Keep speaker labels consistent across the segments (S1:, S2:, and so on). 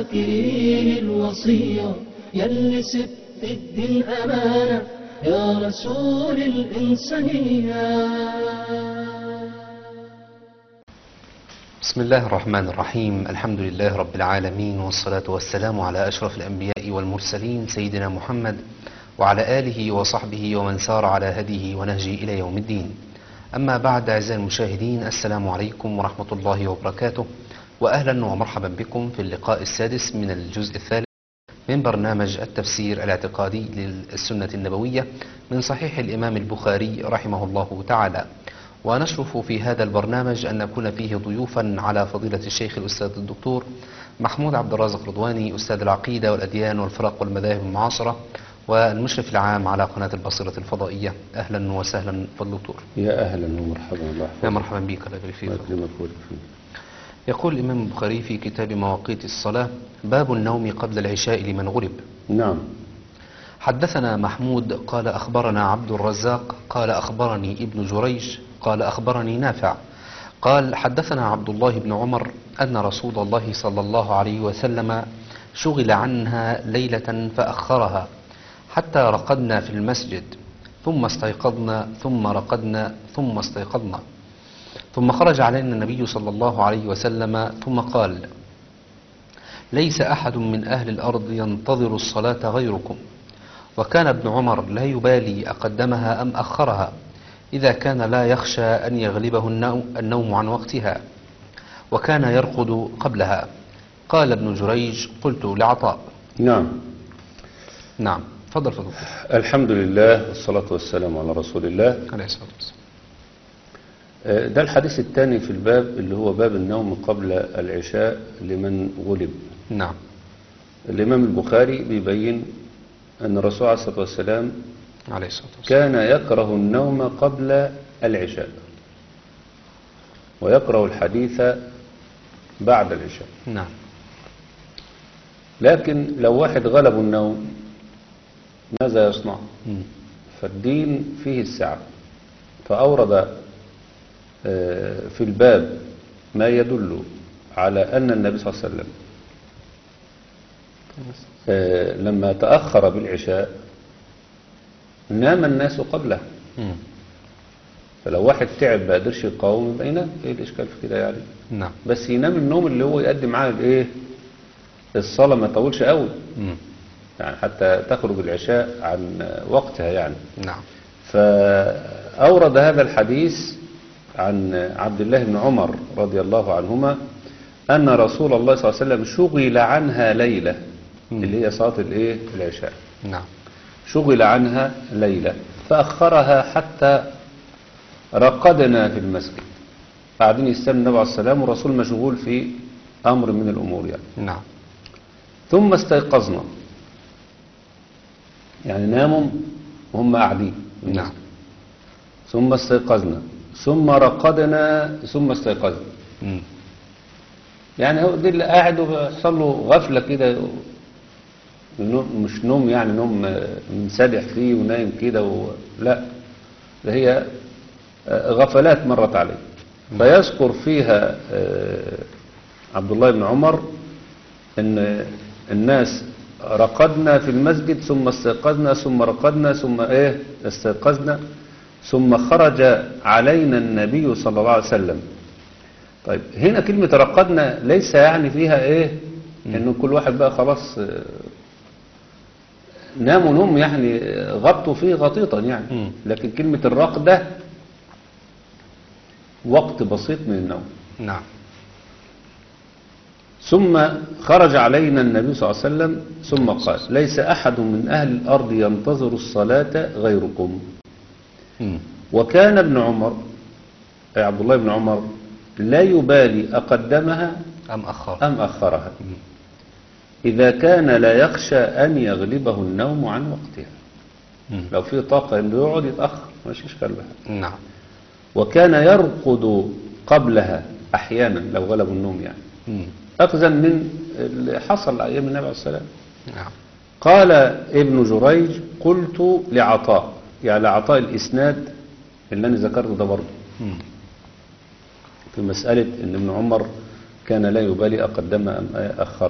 S1: الذاكرين الوصية يلي سبت الدين أمانة يا رسول الإنسانية
S2: بسم الله الرحمن الرحيم الحمد لله رب العالمين والصلاة والسلام على أشرف الأنبياء والمرسلين سيدنا محمد وعلى آله وصحبه ومن سار على هديه ونهجه إلى يوم الدين أما بعد أعزائي المشاهدين السلام عليكم ورحمة الله وبركاته وأهلا ومرحبا بكم في اللقاء السادس من الجزء الثالث من برنامج التفسير الاعتقادي للسنة النبوية من صحيح الإمام البخاري رحمه الله تعالى ونشرف في هذا البرنامج أن نكون فيه ضيوفا على فضيلة الشيخ الأستاذ الدكتور محمود عبد الرازق رضواني أستاذ العقيدة والأديان والفرق والمذاهب المعاصرة والمشرف العام على قناة البصيرة الفضائية أهلا وسهلا فالدكتور
S3: يا اهلا ومرحبا الله
S2: يا مرحبا بك الله يبارك فيك
S3: الله يكرمك ويبارك فيك.
S2: يقول الإمام البخاري في كتاب مواقيت الصلاة باب النوم قبل العشاء لمن غلب
S3: نعم
S2: حدثنا محمود قال أخبرنا عبد الرزاق قال أخبرني ابن جريج قال أخبرني نافع قال حدثنا عبد الله بن عمر أن رسول الله صلى الله عليه وسلم شغل عنها ليلة فأخرها حتى رقدنا في المسجد ثم استيقظنا ثم رقدنا ثم استيقظنا ثم خرج علينا النبي صلى الله عليه وسلم ثم قال ليس أحد من أهل الأرض ينتظر الصلاة غيركم وكان ابن عمر لا يبالي أقدمها أم أخرها إذا كان لا يخشى أن يغلبه النو- النوم عن وقتها وكان يرقد قبلها قال ابن جريج قلت لعطاء
S3: نعم
S2: نعم تفضل فضل
S3: الحمد لله والصلاة والسلام على رسول الله
S2: عليه الصلاة والسلام
S3: آه، ده الحديث الثاني في الباب اللي هو باب النوم قبل العشاء لمن غلب
S2: نعم
S3: الإمام البخاري بيبين أن الرسول عليه الصلاة والسلام
S2: عليه الصلاة والسلام
S3: كان يكره النوم قبل العشاء ويكره الحديث بعد العشاء
S2: نعم
S3: لكن لو واحد غلب النوم ماذا يصنع
S2: مم.
S3: فالدين فيه السعة فأورد آه، في الباب ما يدل على أن النبي صلى الله عليه وسلم آه، لما تأخر بالعشاء نام الناس قبله
S2: مم.
S3: فلو واحد تعب ما قدرش يقاوم يبقى ينام ايه الاشكال في كده يعني
S2: نعم
S3: بس ينام النوم اللي هو يقدم معاه الايه الصلاه ما يطولش قوي
S2: مم.
S3: يعني حتى تخرج العشاء عن وقتها يعني
S2: نعم
S3: فأورد هذا الحديث عن عبد الله بن عمر رضي الله عنهما أن رسول الله صلى الله عليه وسلم شغل عنها ليلة
S2: مم.
S3: اللي هي صلاة الايه العشاء
S2: نعم
S3: شغل عنها ليلة فأخرها حتى رقدنا في المسجد قاعدين يستنى النبي عليه السلام والرسول مشغول في أمر من الأمور يعني
S2: نعم
S3: ثم استيقظنا يعني ناموا وهم قاعدين
S2: نعم
S3: ثم استيقظنا ثم رقدنا ثم استيقظنا
S2: مم.
S3: يعني هو دي اللي قاعد وبيحصل له غفلة كده نوم- مش نوم يعني نوم آه، منسدح فيه ونايم كده و... لا ده هي آه، غفلات مرت عليه فيذكر فيها آه، عبد الله بن عمر ان الناس رقدنا في المسجد ثم استيقظنا ثم رقدنا ثم ايه استيقظنا ثم خرج علينا النبي صلى الله عليه وسلم طيب هنا كلمة رقدنا ليس يعني فيها ايه انه كل واحد بقى خلاص آه، ناموا نوم يعني آه، غطوا فيه غطيطا يعني
S2: مم.
S3: لكن كلمة الرقدة وقت بسيط من النوم
S2: نعم
S3: ثم خرج علينا النبي صلى الله عليه وسلم ثم قال ليس أحد من أهل الأرض ينتظر الصلاة غيركم
S2: مم.
S3: وكان ابن عمر أي عبد الله بن عمر لا يبالي أقدمها
S2: أم أخر
S3: أم أخرها إذا كان لا يخشى أن يغلبه النوم عن وقتها
S2: مم.
S3: لو في طاقة إنه يقعد يتأخر ماشي إشكال بها
S2: نعم
S3: وكان يرقد قبلها أحيانا لو غلبه النوم يعني
S2: مم.
S3: أخذا من اللي حصل أيام النبي عليه السلام
S2: نعم
S3: قال ابن جريج قلت لعطاء يعني لعطاء الإسناد اللي أنا ذكرته ده برضه
S2: مم.
S3: في مسألة أن ابن عمر كان لا يبالي أقدمها أم أخرها يعني.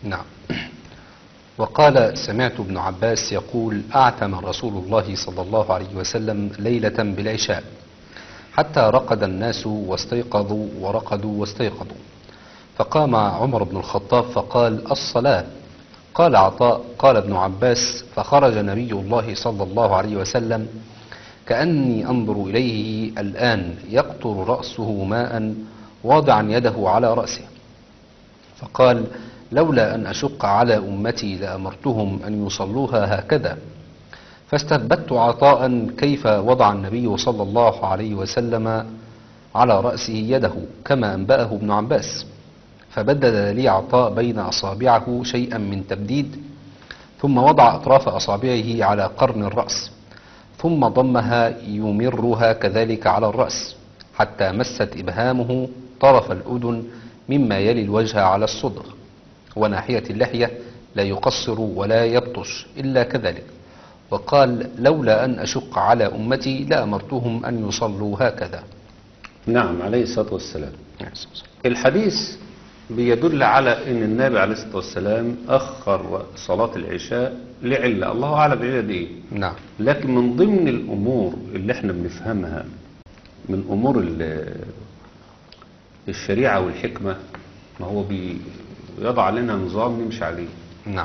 S2: نعم وقال سمعت ابن عباس يقول أعتم رسول الله صلى الله عليه وسلم ليلة بالعشاء حتى رقد الناس واستيقظوا ورقدوا واستيقظوا فقام عمر بن الخطاب فقال الصلاة قال عطاء قال ابن عباس فخرج نبي الله صلى الله عليه وسلم كأني أنظر إليه الآن يقطر رأسه ماء واضعا يده على رأسه فقال لولا أن أشق على أمتي لأمرتهم أن يصلوها هكذا فاستثبت عطاء كيف وضع النبي صلى الله عليه وسلم على رأسه يده كما أنبأه ابن عباس فبدد لي عطاء بين أصابعه شيئا من تبديد ثم وضع أطراف أصابعه على قرن الرأس ثم ضمها يمرها كذلك على الرأس حتى مست إبهامه طرف الأذن مما يلي الوجه على الصدغ وناحية اللحية لا يقصر ولا يبطش إلا كذلك وقال لولا أن أشق على أمتي لأمرتهم أن يصلوا هكذا
S3: نعم عليه الصلاة والسلام الحديث بيدل على ان النبي عليه الصلاة والسلام اخر صلاة العشاء لعلة الله اعلم العلة دي ايه
S2: نعم
S3: لكن من ضمن الامور اللي احنا بنفهمها من امور ال- الشريعة والحكمة ما هو بيضع لنا نظام نمشي عليه
S2: نعم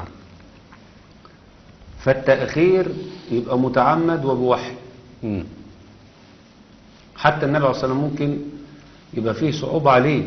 S3: فالتأخير يبقى متعمد وبوحي
S2: مم.
S3: حتى النبي عليه الصلاة والسلام ممكن يبقى فيه صعوبة عليه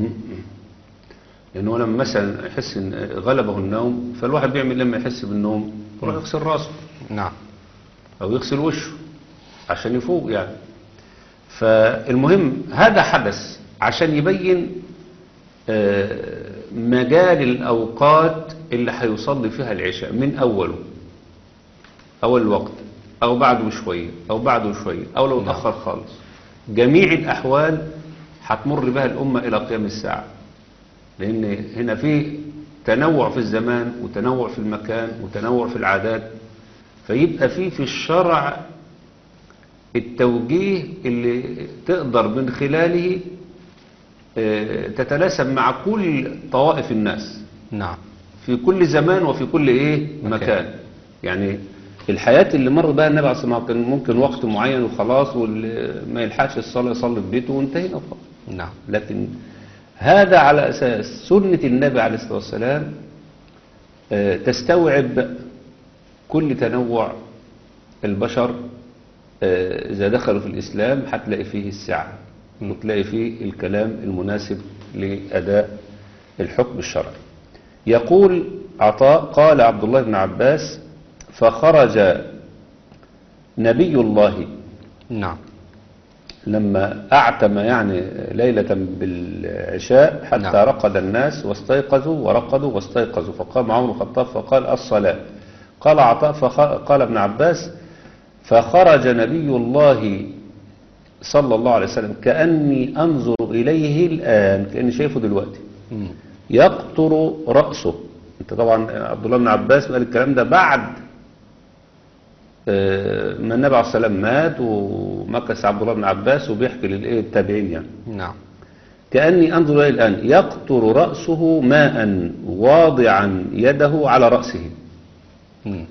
S3: لأنه لما مثلا يحس إن غلبه النوم فالواحد بيعمل لما يحس بالنوم يروح يغسل راسه
S2: نعم
S3: أو يغسل وشه عشان يفوق يعني فالمهم هذا حدث عشان يبين آه، مجال الأوقات اللي هيصلي فيها العشاء من أوله أول الوقت أو بعده بشوية أو بعده شوية أو لو
S2: نعم.
S3: تأخر خالص جميع الأحوال هتمر بها الأمة إلى قيام الساعة لأن هنا في تنوع في الزمان وتنوع في المكان وتنوع في العادات فيبقى في في الشرع التوجيه اللي تقدر من خلاله آه، تتناسب مع كل طوائف الناس
S2: نعم
S3: في كل زمان وفي كل ايه
S2: مكان.
S3: مكان, يعني الحياة اللي مر بها النبي عليه الصلاة والسلام كان ممكن وقت معين وخلاص واللي ما يلحقش الصلاة يصلي في بيته وانتهينا وخلاص
S2: نعم
S3: لكن هذا على أساس سنة النبي عليه الصلاة والسلام آه، تستوعب كل تنوع البشر آه، إذا دخلوا في الإسلام هتلاقي فيه السعة وتلاقي فيه الكلام المناسب لأداء الحكم الشرعي يقول عطاء قال عبد الله بن عباس فخرج نبي الله
S2: نعم
S3: لما أعتم يعني ليلة بالعشاء حتى
S2: نعم.
S3: رقد الناس واستيقظوا ورقدوا واستيقظوا فقام عمر بن الخطاب فقال الصلاة قال عطاء فخ... قال ابن عباس فخرج نبي الله صلى الله عليه وسلم كأني أنظر إليه الآن كأني شايفه دلوقتي
S2: مم.
S3: يقطر رأسه انت طبعا عبد الله بن عباس قال الكلام ده بعد آه، ما النبي عليه الصلاة والسلام مات ومكث عبد الله بن عباس وبيحكي للايه التابعين يعني
S2: نعم
S3: كأني أنظر إليه الآن يقطر رأسه ماء واضعا يده على رأسه
S2: مم.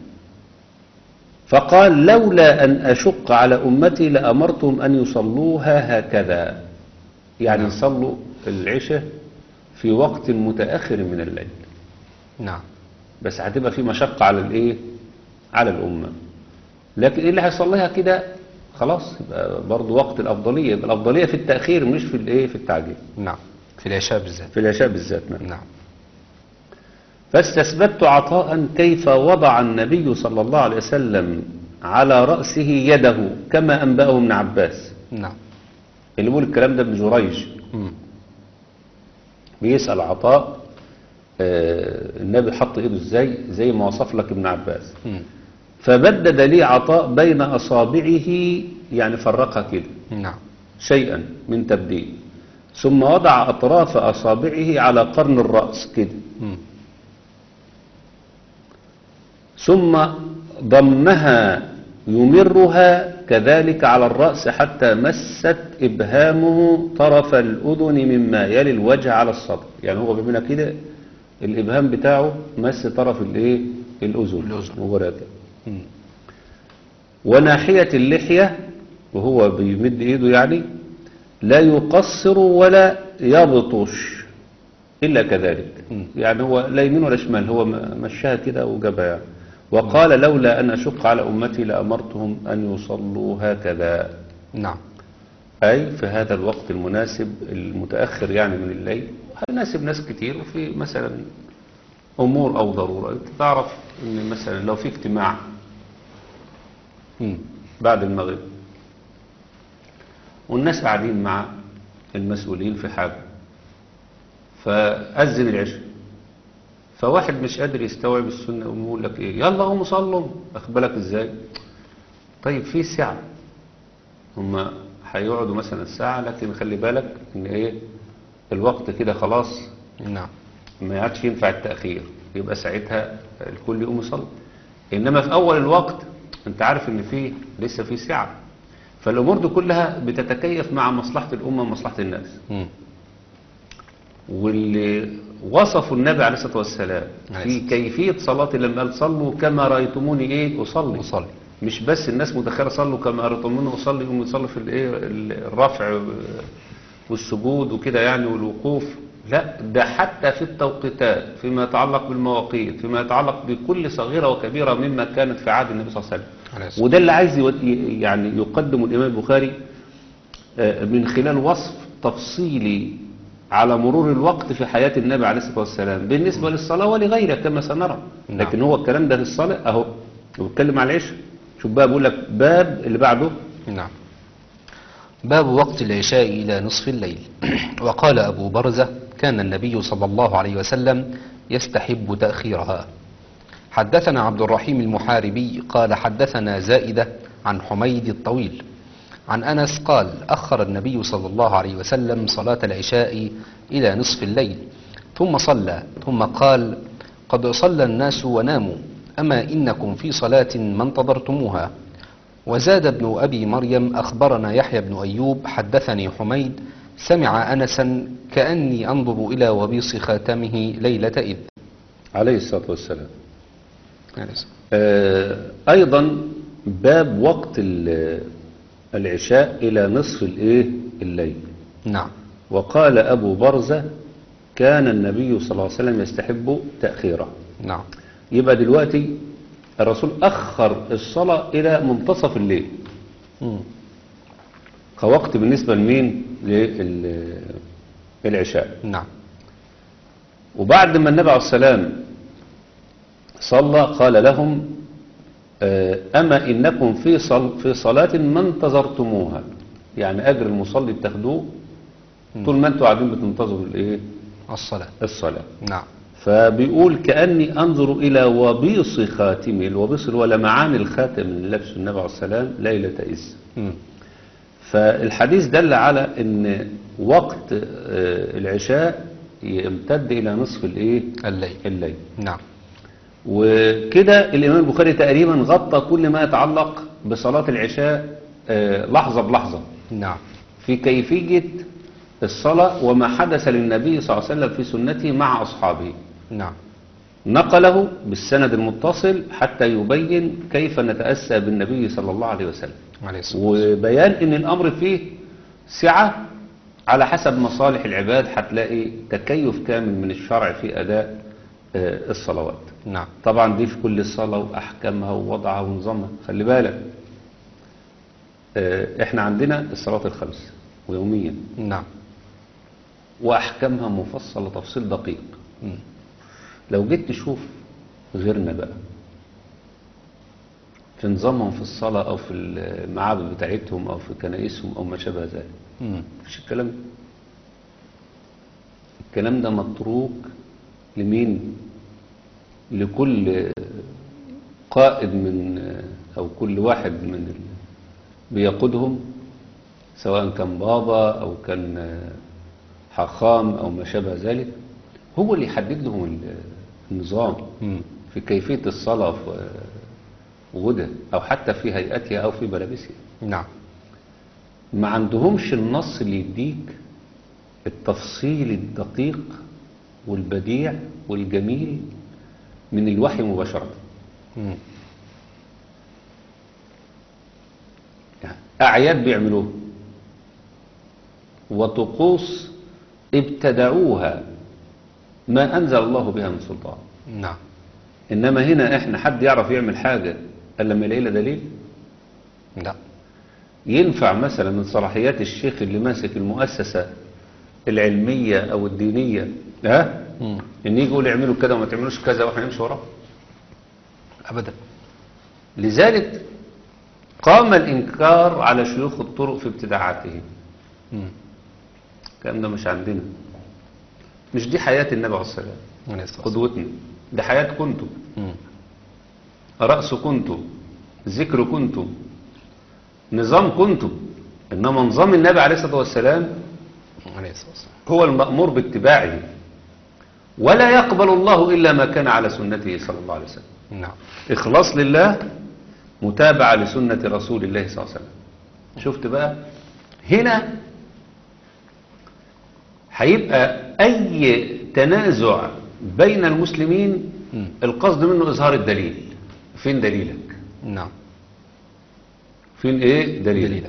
S3: فقال لولا أن أشق على أمتي لأمرتهم أن يصلوها هكذا يعني
S2: نعم.
S3: يصلوا العشاء في وقت متأخر من الليل
S2: نعم
S3: بس هتبقى في مشقة على الايه على الأمة لكن إيه اللي هيصليها كده خلاص يبقى برضه وقت الأفضلية يبقى الأفضلية في التأخير مش في الايه في التعجيل
S2: نعم في العشاء بالذات
S3: في العشاء بالذات نعم.
S2: نعم
S3: فاستثبت عطاء كيف وضع النبي صلى الله عليه وسلم على رأسه يده كما أنبأه ابن عباس
S2: نعم
S3: اللي بيقول الكلام ده ابن جريج
S2: مم.
S3: بيسأل عطاء آه، النبي حط ايده ازاي زي ما وصف لك ابن عباس
S2: مم.
S3: فبدد لي عطاء بين أصابعه يعني فرقها كده
S2: نعم
S3: شيئا من تبديل ثم وضع أطراف أصابعه على قرن الرأس كده
S2: مم.
S3: ثم ضمها يمرها كذلك على الرأس حتى مست إبهامه طرف الأذن مما يلي الوجه على الصدر يعني هو بيعملها كده الإبهام بتاعه مس طرف الإيه الأذن
S2: الأذن.
S3: مباشرة
S2: مم.
S3: وناحية اللحية وهو بيمد إيده يعني لا يقصر ولا يبطش إلا كذلك
S2: مم.
S3: يعني هو لا يمين ولا شمال هو م- مشاها كده وجابها يعني وقال لولا أن أشق على أمتي لأمرتهم أن يصلوا هكذا
S2: نعم
S3: أي في هذا الوقت المناسب المتأخر يعني من الليل هيناسب ناس كتير وفي مثلا أمور أو ضرورة أنت تعرف أن مثلا لو في اجتماع
S2: مم.
S3: بعد المغرب والناس قاعدين مع المسؤولين في حاجة فأذن العشاء فواحد مش قادر يستوعب السنة يقوم يقول لك ايه يلا قوموا صلوا اخد بالك ازاي طيب في ساعة هما هيقعدوا مثلا ساعة لكن خلي بالك ان ايه الوقت كده خلاص
S2: نعم
S3: ما عادش ينفع التأخير يبقى ساعتها الكل يقوم يصلي إنما في أول الوقت أنت عارف إن فيه لسه في ساعة فالأمور دي كلها بتتكيف مع مصلحة الأمة ومصلحة الناس
S2: مم.
S3: واللي وصفوا النبي عليه الصلاة والسلام
S2: عليه
S3: في
S2: الصلاة
S3: كيفية صلاة لما قال صلوا كما رأيتموني إيه أصلي
S2: أصلي.
S3: مش بس الناس متخيلة صلوا كما رأيتموني أصلي يقوم يصلي في الإيه الرفع والسجود وكده يعني والوقوف لا ده حتى في التوقيتات فيما يتعلق بالمواقيت فيما يتعلق بكل صغيرة وكبيرة مما كانت في عهد النبي صلى الله عليه وسلم
S2: عليه الصلاة
S3: وده اللي عايز يود- يعني يقدم الإمام البخاري آه، من خلال وصف تفصيلي على مرور الوقت في حياة النبي عليه الصلاة والسلام بالنسبة للصلاة ولغيرها كما سنرى
S2: نعم.
S3: لكن هو الكلام ده في الصلاة أهو وبيتكلم على العشاء شوف بقى بقول لك باب اللي بعده
S2: نعم باب وقت العشاء إلى نصف الليل وقال أبو برزة كان النبي صلى الله عليه وسلم يستحب تأخيرها حدثنا عبد الرحيم المحاربي قال حدثنا زائدة عن حميد الطويل عن أنس قال أخر النبي صلى الله عليه وسلم صلاة العشاء إلى نصف الليل ثم صلى ثم قال قد صلى الناس وناموا أما إنكم في صلاة ما انتظرتموها وزاد ابن أبي مريم أخبرنا يحيى بن أيوب حدثني حميد سمع أنسا كأني أنظر إلى وبيص خاتمه ليلة إذ
S3: عليه الصلاة والسلام آه، أيضا باب وقت ال- العشاء إلى نصف الإيه الليل
S2: نعم
S3: وقال أبو برزة كان النبي صلى الله عليه وسلم يستحب تأخيره
S2: نعم
S3: يبقى دلوقتي الرسول أخر الصلاة إلى منتصف الليل
S2: مم.
S3: كوقت بالنسبة لمين للعشاء
S2: نعم
S3: وبعد ما النبي عليه السلام صلى قال لهم آه، أما إنكم في صل في صلاة ما انتظرتموها يعني أجر المصلي بتاخدوه طول ما أنتوا قاعدين بتنتظروا الإيه
S2: الصلاة
S3: الصلاة
S2: نعم
S3: فبيقول كأني أنظر إلى وبيص خاتمه الوبيص اللي هو لمعان الخاتم اللي لابسه النبي عليه السلام ليلة إذ
S2: مم.
S3: فالحديث دل على ان وقت آه، العشاء يمتد الى نصف الايه
S2: الليل
S3: الليل
S2: نعم
S3: وكده الامام البخاري تقريبا غطى كل ما يتعلق بصلاة العشاء آه، لحظة بلحظة
S2: نعم
S3: في كيفية الصلاة وما حدث للنبي صلى الله عليه وسلم في سنته مع أصحابه
S2: نعم
S3: نقله بالسند المتصل حتى يبين كيف نتأسى بالنبي صلى الله عليه وسلم
S2: عليه الصلاة والسلام
S3: وبيان ان الامر فيه سعة على حسب مصالح العباد هتلاقي تكيف كامل من الشرع في اداء آه، الصلوات
S2: نعم
S3: طبعا دي في كل صلاة واحكامها ووضعها ونظامها خلي بالك آه، احنا عندنا الصلاة الخمس ويوميا
S2: نعم
S3: واحكامها مفصلة تفصيل دقيق
S2: مم.
S3: لو جيت تشوف غيرنا بقى في نظامهم في الصلاة أو في المعابد بتاعتهم أو في كنائسهم أو ما شابه ذلك
S2: مم.
S3: مفيش الكلام ده الكلام ده متروك لمين لكل قائد من أو كل واحد من ال- بيقودهم سواء كان بابا أو كان حاخام أو ما شابه ذلك هو اللي يحدد لهم ال- النظام
S2: مم.
S3: في كيفية الصلاة في وجودها أو حتى في هيئتها أو في ملابسها
S2: نعم
S3: ما عندهمش النص اللي يديك التفصيل الدقيق والبديع والجميل من الوحي مباشرة
S2: مم.
S3: يعني أعياد بيعملوها وطقوس ابتدعوها ما أنزل الله بها من سلطان
S2: نعم
S3: إنما هنا إحنا حد يعرف يعمل حاجة إلا لما يلاقي لها دليل
S2: لا
S3: ينفع مثلا من صلاحيات الشيخ اللي ماسك المؤسسة العلمية أو الدينية ها
S2: مم.
S3: إن يجي يقول اعملوا كذا وما تعملوش كذا وإحنا نمشي وراه
S2: أبدا
S3: لذلك قام الإنكار على شيوخ الطرق في ابتداعاتهم
S2: مم.
S3: الكلام ده مش عندنا مش دي حياة النبي عليه الصلاة والسلام
S2: عليه الصلاة والسلام.
S3: قدوتنا دي حياة كنتم
S2: مم.
S3: رأس كنتم ذكر كنتم نظام كنتم إنما نظام النبي عليه الصلاة والسلام
S2: عليه الصلاة والسلام
S3: هو المأمور باتباعه ولا يقبل الله إلا ما كان على سنته صلى الله عليه وسلم
S2: نعم
S3: إخلاص لله متابعة لسنة رسول الله صلى الله عليه وسلم شفت بقى هنا هيبقى أي تنازع بين المسلمين
S2: مم.
S3: القصد منه إظهار الدليل فين دليلك
S2: نعم
S3: فين إيه دليلك
S2: دليلا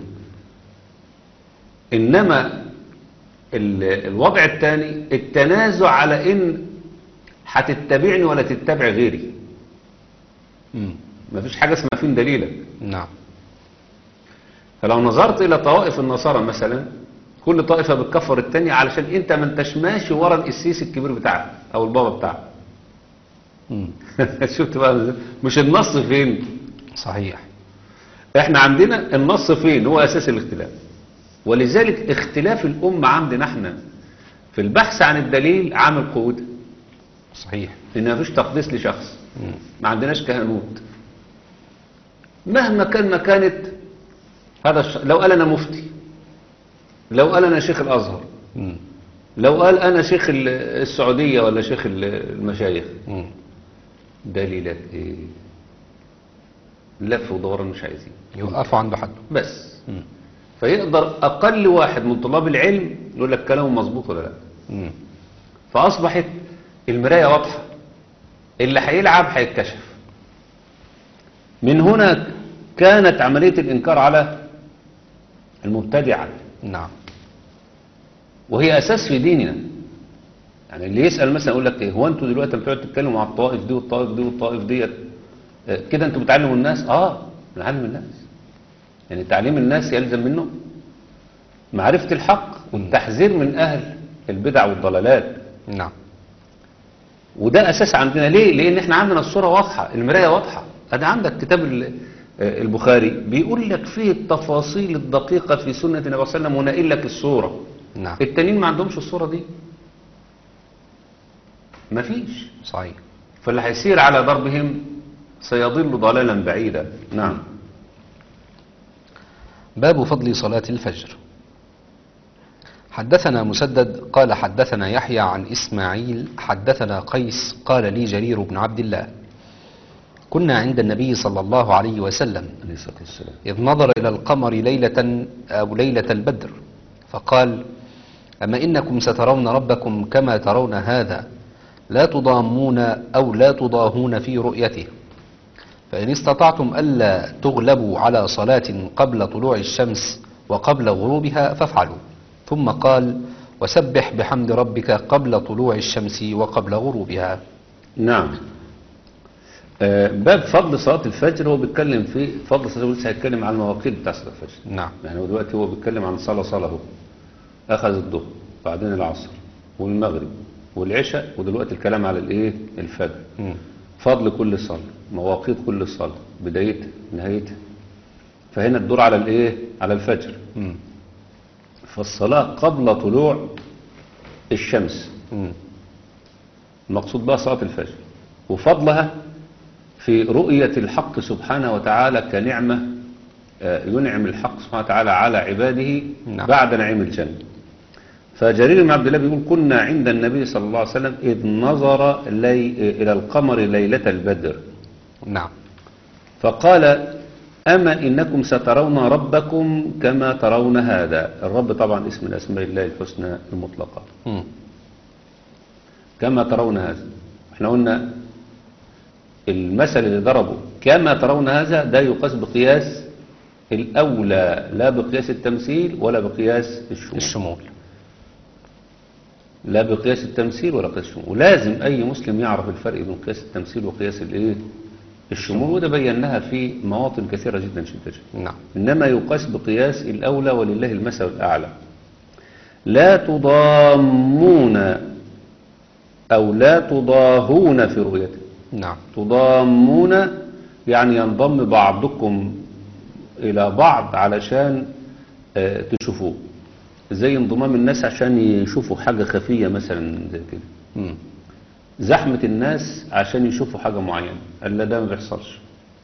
S3: إنما ال- الوضع الثاني التنازع على إن هتتبعني ولا تتبع غيري
S2: مم.
S3: مفيش حاجة اسمها فين دليلك
S2: نعم
S3: فلو نظرت إلى طوائف النصارى مثلا كل طائفة بتكفر التانية علشان انت ما انتش ماشي ورا القسيس الكبير بتاعك او البابا بتاعك
S2: مم.
S3: شفت بقى مش النص فين
S2: صحيح
S3: احنا عندنا النص فين هو اساس الاختلاف ولذلك اختلاف الامة عندنا احنا في البحث عن الدليل عامل قوته
S2: صحيح
S3: ان مفيش تقديس لشخص
S2: مم.
S3: ما عندناش كهنوت مهما كان مكانة هذا الش... لو قال انا مفتي لو قال انا شيخ الازهر
S2: مم.
S3: لو قال انا شيخ ال- السعودية ولا شيخ ال- المشايخ
S2: مم.
S3: دليلك ايه لف ودوران مش عايزين
S2: يوقفوا عنده حد
S3: بس
S2: مم.
S3: فيقدر اقل واحد من طلاب العلم يقول لك كلامه مظبوط ولا لا
S2: مم.
S3: فاصبحت المراية واضحة اللي هيلعب هيتكشف من هنا كانت عملية الانكار على المبتدعة
S2: نعم
S3: وهي اساس في ديننا يعني اللي يسأل مثلا يقول لك ايه هو انتوا دلوقتي بتقعدوا تتكلموا على الطائف دي والطائف دي والطائف ديت آه، كده انتوا بتعلموا الناس اه بنعلم الناس يعني تعليم الناس يلزم منه معرفة الحق والتحذير من اهل البدع والضلالات
S2: نعم
S3: وده اساس عندنا ليه لان احنا عندنا الصورة واضحة المراية واضحة ادي عندك كتاب ال- آه، البخاري بيقول لك فيه التفاصيل الدقيقة في سنة النبي صلى الله عليه وسلم ونقل لك الصورة
S2: نعم
S3: التانيين ما عندهمش الصورة دي مفيش
S2: صحيح
S3: فاللي هيسير على ضربهم سيضل ضلالا بعيدا نعم
S2: باب فضل صلاة الفجر حدثنا مسدد قال حدثنا يحيى عن إسماعيل حدثنا قيس قال لي جرير بن عبد الله كنا عند النبي صلى الله عليه وسلم
S3: عليه الصلاة والسلام
S2: إذ نظر إلى القمر ليلة أو ليلة البدر فقال أما إنكم سترون ربكم كما ترون هذا لا تضامون أو لا تضاهون في رؤيته فإن استطعتم ألا تغلبوا على صلاة قبل طلوع الشمس وقبل غروبها فافعلوا ثم قال وسبح بحمد ربك قبل طلوع الشمس وقبل غروبها
S3: نعم آه، باب فضل صلاة الفجر هو بيتكلم في فضل صلاة الفجر لسه هيتكلم عن المواقيت بتاع صلاة الفجر
S2: نعم
S3: يعني هو دلوقتي هو بيتكلم عن صلاة صلاة هو أخذ الظهر بعدين العصر والمغرب والعشاء ودلوقتي الكلام على الايه الفجر
S2: مم.
S3: فضل كل صلاة مواقيت كل صلاة بدايتها نهايتها فهنا الدور على الايه على الفجر
S2: مم.
S3: فالصلاة قبل طلوع الشمس
S2: مم.
S3: المقصود بها صلاة الفجر وفضلها في رؤية الحق سبحانه وتعالى كنعمة آه، ينعم الحق سبحانه وتعالى على عباده
S2: نعم.
S3: بعد نعيم الجنة فجرير بن عبد الله بيقول كنا عند النبي صلى الله عليه وسلم إذ نظر لي إلى القمر ليلة البدر
S2: نعم
S3: فقال أما إنكم سترون ربكم كما ترون هذا الرب طبعا اسم من أسماء الله الحسنى المطلقة
S2: مم.
S3: كما ترون هذا احنا قلنا المثل اللي ضربه كما ترون هذا ده يقاس بقياس الأولى لا بقياس التمثيل ولا بقياس الشمول
S2: الشمول
S3: لا بقياس التمثيل ولا قياس الشمول ولازم أي مسلم يعرف الفرق بين قياس التمثيل وقياس الايه الشمول وده بيناها في مواطن كثيرة جدا جدا جدا
S2: نعم
S3: إنما يقاس بقياس الأولى ولله المثل الأعلى لا تضامون أو لا تضاهون في رؤيته
S2: نعم
S3: تضامون يعني ينضم بعضكم إلى بعض علشان آه، تشوفوه زي انضمام الناس عشان يشوفوا حاجة خفية مثلا زي كده
S2: مم.
S3: زحمة الناس عشان يشوفوا حاجة معينة قال لا ده ما بيحصلش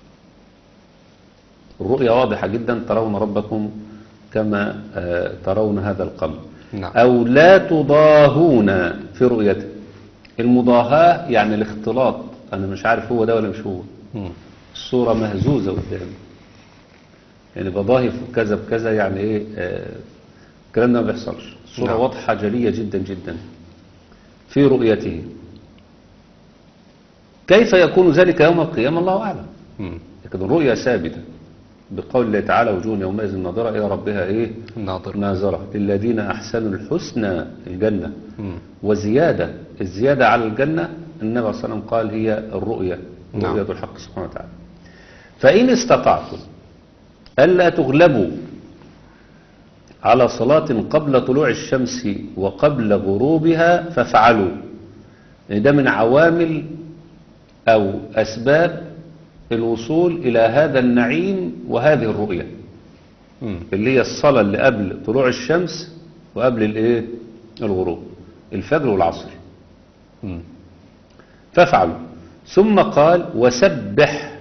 S3: الرؤية واضحة جدا ترون ربكم كما آه، ترون هذا القمر
S2: نعم.
S3: أو لا تضاهون في رؤيته المضاهاة يعني الاختلاط أنا مش عارف هو ده ولا مش هو
S2: مم.
S3: الصورة مهزوزة قدامي يعني بضاهي في كذا بكذا يعني ايه آه، الكلام ده ما بيحصلش الصورة
S2: نعم.
S3: واضحة جلية جدا جدا في رؤيته كيف يكون ذلك يوم القيامة الله أعلم
S2: مم.
S3: لكن الرؤيا ثابتة بقول الله تعالى وجوه يومئذ ناظرة إلى ربها إيه
S2: ناظر
S3: ناظرة للذين أحسنوا الحسنى الجنة
S2: مم.
S3: وزيادة الزيادة على الجنة النبي صلى الله عليه وسلم قال هي الرؤية
S2: نعم.
S3: رؤية الحق سبحانه وتعالى فإن استطعتم ألا تغلبوا على صلاة قبل طلوع الشمس وقبل غروبها فافعلوا يعني ده من عوامل أو أسباب الوصول إلى هذا النعيم وهذه الرؤية
S2: مم.
S3: اللي هي الصلاة اللي قبل طلوع الشمس وقبل الايه الغروب الفجر والعصر
S2: مم.
S3: فافعلوا ثم قال وسبح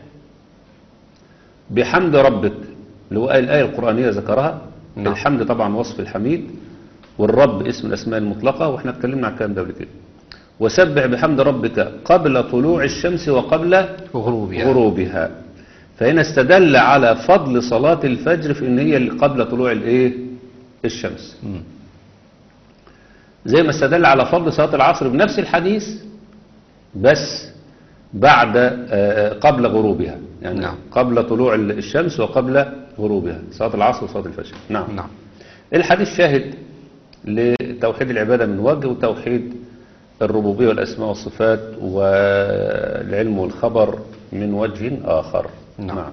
S3: بحمد ربك اللي هو الآية القرآنية ذكرها
S2: نعم.
S3: الحمد طبعا وصف الحميد والرب اسم الأسماء المطلقة واحنا اتكلمنا عن الكلام ده قبل كده وسبح بحمد ربك قبل طلوع الشمس وقبل
S2: غروبها
S3: غروبها فهنا استدل على فضل صلاة الفجر في ان هي اللي قبل طلوع الايه الشمس
S2: مم.
S3: زي ما استدل على فضل صلاة العصر بنفس الحديث بس بعد آه، قبل غروبها يعني
S2: نعم.
S3: قبل طلوع الشمس وقبل غروبها صلاة العصر وصلاة الفجر نعم
S2: نعم
S3: الحديث شاهد لتوحيد العبادة من وجه وتوحيد الربوبية والأسماء والصفات والعلم والخبر من وجه آخر
S2: نعم.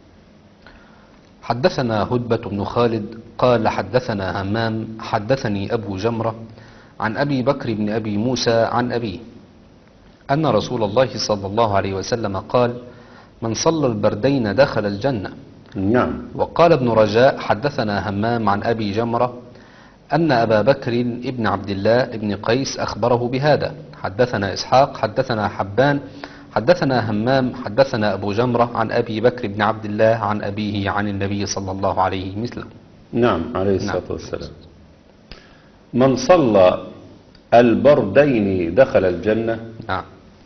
S2: حدثنا هدبة بن خالد قال حدثنا همام حدثني أبو جمرة عن أبي بكر بن أبي موسى عن أبيه أن رسول الله صلى الله عليه وسلم قال من صلى البردين دخل الجنة
S3: نعم
S2: وقال ابن رجاء حدثنا همام عن أبي جمرة أن أبا بكر ابن عبد الله ابن قيس أخبره بهذا حدثنا إسحاق حدثنا حبان حدثنا همام حدثنا أبو جمرة عن أبي بكر بن عبد الله عن أبيه عن النبي صلى الله عليه مثله
S3: نعم عليه
S2: نعم.
S3: الصلاة والسلام من صلى البردين دخل الجنة
S2: نعم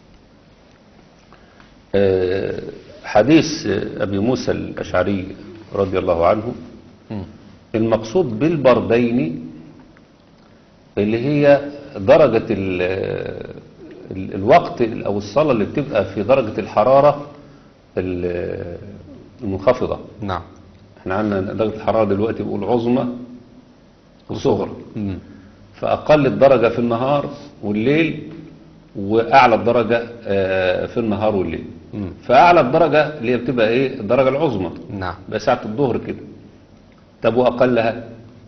S3: آه، حديث أبي موسى الأشعري رضي الله عنه
S2: مم.
S3: المقصود بالبردين اللي هي درجة ال ال الوقت أو الصلاة اللي بتبقى في درجة الحرارة ال- المنخفضة
S2: نعم
S3: احنا عندنا درجة الحرارة دلوقتي بقول عظمى وصغرى
S2: مم.
S3: فأقل الدرجة في النهار والليل وأعلى الدرجة آه، في النهار والليل
S2: مم.
S3: فأعلى الدرجة اللي هي بتبقى إيه الدرجة العظمى
S2: نعم
S3: بقى ساعة الظهر كده طب وأقلها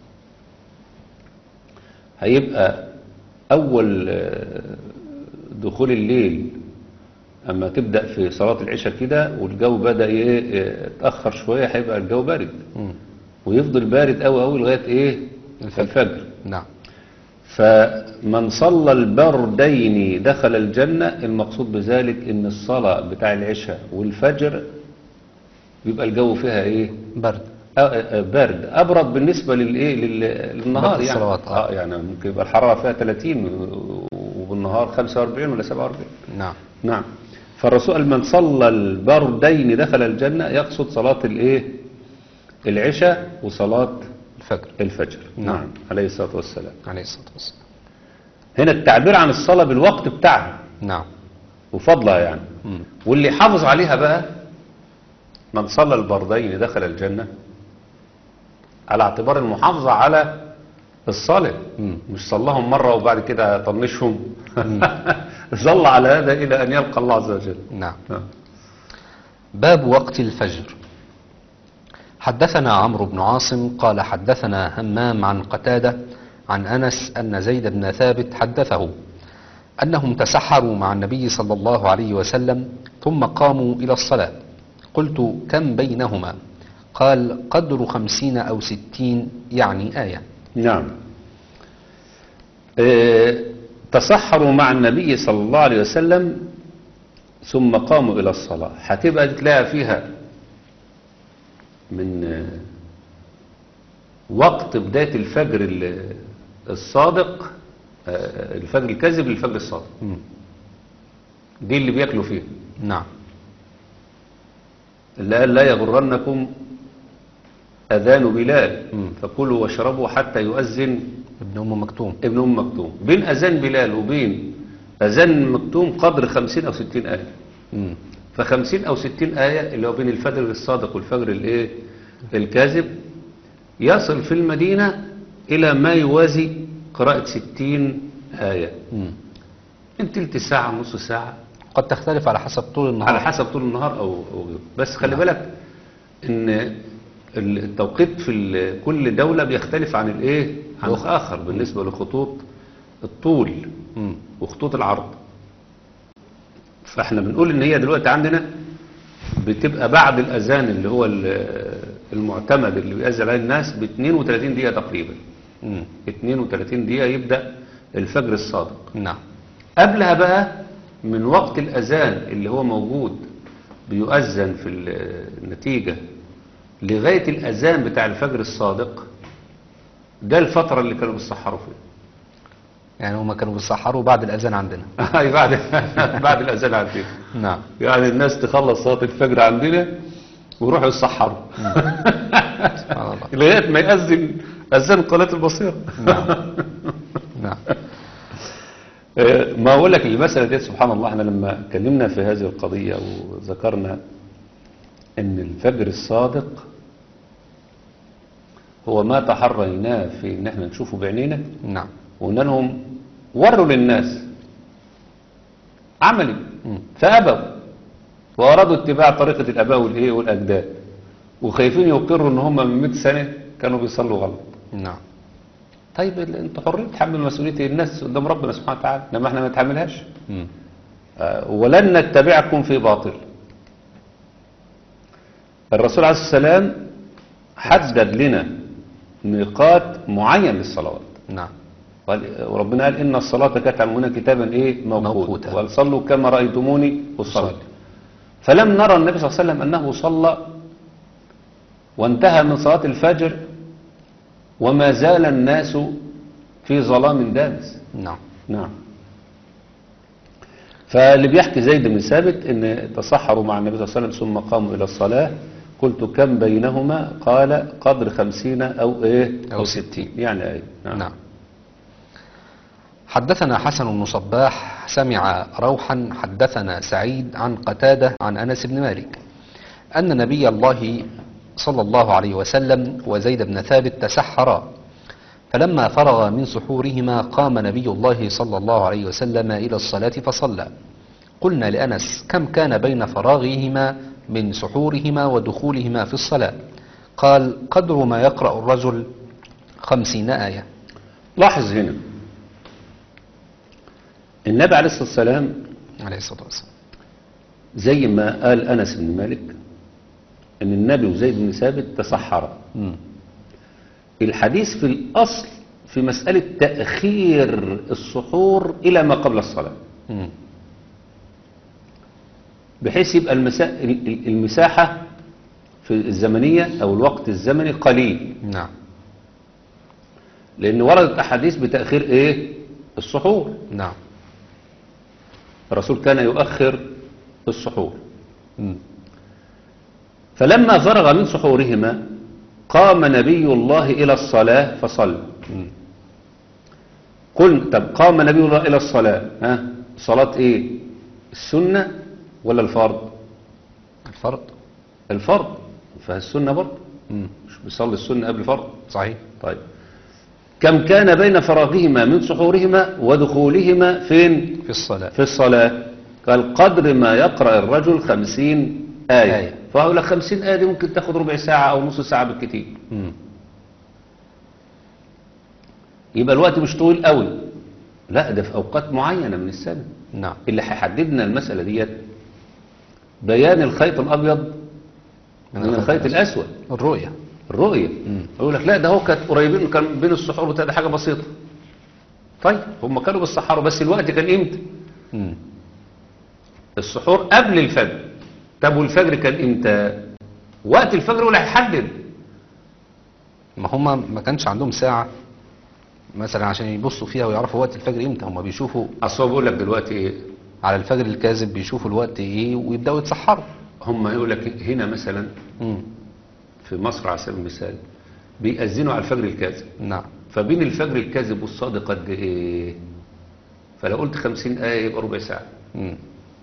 S3: هيبقى أول آه، دخول الليل أما تبدأ في صلاة العشاء كده والجو بدأ إيه آه، يتأخر شوية هيبقى الجو بارد
S2: مم.
S3: ويفضل بارد أوي أوي لغاية إيه
S2: الفجر.
S3: الفجر
S2: نعم
S3: فمن صلى البردين دخل الجنة المقصود بذلك ان الصلاة بتاع العشاء والفجر بيبقى الجو فيها ايه
S2: برد
S3: آه، آه، بارد ابرد بالنسبة للايه لل- للنهار
S2: برد
S3: يعني
S2: الصلوات، آه.
S3: اه يعني ممكن يبقى الحرارة فيها 30 وبالنهار 45 ولا 47
S2: نعم
S3: نعم فالرسول قال من صلى البردين دخل الجنة يقصد صلاة الايه العشاء وصلاة
S2: الفجر
S3: الفجر
S2: نعم.
S3: نعم عليه الصلاة والسلام
S2: عليه الصلاة والسلام
S3: هنا التعبير عن الصلاة بالوقت بتاعها
S2: نعم
S3: وفضلها يعني
S2: مم.
S3: واللي حافظ عليها بقى من صلى البردين دخل الجنة على اعتبار المحافظة على الصلاة
S2: مم.
S3: مش صلاهم مرة وبعد كده طنشهم ظل على هذا إلى أن يلقى الله عز وجل
S2: نعم
S3: آه.
S2: باب وقت الفجر حدثنا عمرو بن عاصم قال حدثنا همام عن قتادة عن أنس أن زيد بن ثابت حدثه أنهم تسحروا مع النبي صلى الله عليه وسلم ثم قاموا إلى الصلاة قلت كم بينهما قال قدر خمسين أو ستين يعني آية
S3: نعم آه، تسحروا مع النبي صلى الله عليه وسلم ثم قاموا إلى الصلاة هتبقى تلاقي فيها من آه، وقت بداية الفجر ال- الصادق آه، الفجر الكاذب للفجر الصادق
S2: مم.
S3: دي اللي بياكلوا فيها
S2: نعم
S3: اللي قال لا يغرنكم أذان بلال
S2: مم.
S3: فكلوا واشربوا حتى يؤذن
S2: ابن أم مكتوم
S3: ابن أم مكتوم بين أذان بلال وبين أذان مكتوم قدر خمسين أو ستين آية
S2: مم.
S3: فخمسين أو ستين آية اللي هو بين الفجر الصادق والفجر الإيه الكاذب يصل في المدينة إلى ما يوازي قراءة ستين آية
S2: مم.
S3: من تلت ساعة نص ساعة
S2: قد تختلف على حسب طول النهار
S3: على حسب طول النهار أو, أو غيره. بس خلي بالك إن التوقيت في ال- كل دولة بيختلف عن الإيه عن
S2: الأخرى.
S3: الآخر بالنسبة لخطوط الطول
S2: مم.
S3: وخطوط العرض فاحنا بنقول ان هي دلوقتي عندنا بتبقى بعد الاذان اللي هو ال- المعتمد اللي بيأذن عليه الناس ب 32 دقيقة تقريبا
S2: مم.
S3: 32 دقيقة يبدأ الفجر الصادق
S2: نعم
S3: قبلها بقى من وقت الأذان اللي هو موجود بيؤذن في ال- النتيجة لغاية الأذان بتاع الفجر الصادق ده الفترة اللي كانوا بيسحروا فيها
S2: يعني هما كانوا بيسحروا بعد الأذان عندنا
S3: أي بعد بعد الأذان عندنا
S2: نعم
S3: يعني الناس تخلص صلاة الفجر عندنا ويروحوا يسحروا
S2: سبحان الله
S3: لغاية ما يأذن أذان قناة البصيرة
S2: نعم
S3: آه، ما أقول لك المسألة دي سبحان الله احنا لما اتكلمنا في هذه القضية وذكرنا ان الفجر الصادق هو ما تحريناه في ان احنا نشوفه بعينينا
S2: نعم
S3: وقلنا لهم وروا للناس عملي
S2: مم.
S3: فأبوا وأرادوا اتباع طريقة الآباء والإيه والأجداد وخايفين يقروا إن هم من 100 سنة كانوا بيصلوا غلط
S2: نعم
S3: طيب ال- أنت حرين تحمل مسؤولية الناس قدام ربنا سبحانه وتعالى إنما إحنا ما نتحملهاش
S2: مم.
S3: آه، ولن نتبعكم في باطل الرسول عليه السلام حدد لنا ميقات معين للصلوات
S2: نعم
S3: قال- وربنا قال إن الصلاة كانت على المؤمنين كتابا إيه موقوتا
S2: موقوتا.
S3: وقال صلوا كما رأيتموني أصلي
S2: أصلي.
S3: فلم نرى النبي صلى الله عليه وسلم أنه صلى وانتهى من صلاة الفجر وما زال الناس في ظلام دامس
S2: نعم
S3: نعم فاللي بيحكي زيد بن ثابت ان تصحروا مع النبي صلى الله عليه وسلم ثم قاموا الى الصلاة قلت كم بينهما قال قدر خمسين او ايه
S2: أو ستين.
S3: يعني ايه
S2: نعم حدثنا حسن بن صباح سمع روحا حدثنا سعيد عن قتادة عن أنس بن مالك أن نبي الله صلى الله عليه وسلم وزيد بن ثابت تسحرا فلما فرغ من سحورهما قام نبي الله صلى الله عليه وسلم إلى الصلاة فصلى قلنا لأنس كم كان بين فراغهما من سحورهما ودخولهما في الصلاة قال قدر ما يقرأ الرجل خمسين آية
S3: لاحظ هنا النبي عليه الصلاة والسلام
S2: عليه الصلاة والسلام
S3: زي ما قال أنس بن مالك ان النبي وزيد بن ثابت تسحرا
S2: مم.
S3: الحديث في الأصل في مسألة تأخير السحور إلى ما قبل الصلاة
S2: مم.
S3: بحيث يبقى المسا... ال- ال- المساحة في الزمنية أو الوقت الزمني قليل
S2: نعم
S3: لأن وردت أحاديث بتأخير إيه السحور
S2: نعم
S3: الرسول كان يؤخر السحور
S2: مم.
S3: فلما فرغ من سحورهما قام نبي الله إلى الصلاة فصلى
S2: مم.
S3: قل طب قام نبي الله إلى الصلاة ها صلاة إيه السنة ولا الفرض
S2: الفرض
S3: الفرض فالسنة برضه
S2: مم.
S3: مش بيصلي السنة قبل الفرض
S2: صحيح
S3: طيب كم كان بين فراغهما من سحورهما ودخولهما فين
S2: في الصلاة
S3: في الصلاة قال قدر ما يقرأ الرجل خمسين آية,
S2: آية.
S3: آية. فأقول لك خمسين آية دي ممكن تاخد ربع ساعة أو نص ساعة بالكتير
S2: مم.
S3: يبقى الوقت مش طويل قوي لا ده في أوقات معينة من السنة
S2: نعم
S3: اللي هيحددنا المسألة ديت بيان الخيط الأبيض من الخيط الأسود
S2: الرؤية
S3: الرؤية يقول لك لا ده هو كانت قريبين كان بين السحور وبتاع ده حاجة بسيطة طيب هم كانوا بالسحارة بس الوقت كان امتى
S2: مم.
S3: السحور قبل الفجر طب والفجر كان امتى وقت الفجر ولا هيحدد
S2: ما هم ما كانش عندهم ساعة مثلا عشان يبصوا فيها ويعرفوا وقت الفجر امتى هم بيشوفوا
S3: اصل هو بيقول لك دلوقتي ايه
S2: على الفجر الكاذب بيشوفوا الوقت ايه ويبداوا يتسحروا
S3: هم يقول لك هنا مثلا
S2: مم.
S3: في مصر على سبيل المثال بيأذنوا على الفجر الكاذب
S2: نعم
S3: فبين الفجر الكاذب والصادق قد ايه فلو قلت خمسين آية يبقى ربع ساعة
S2: مم.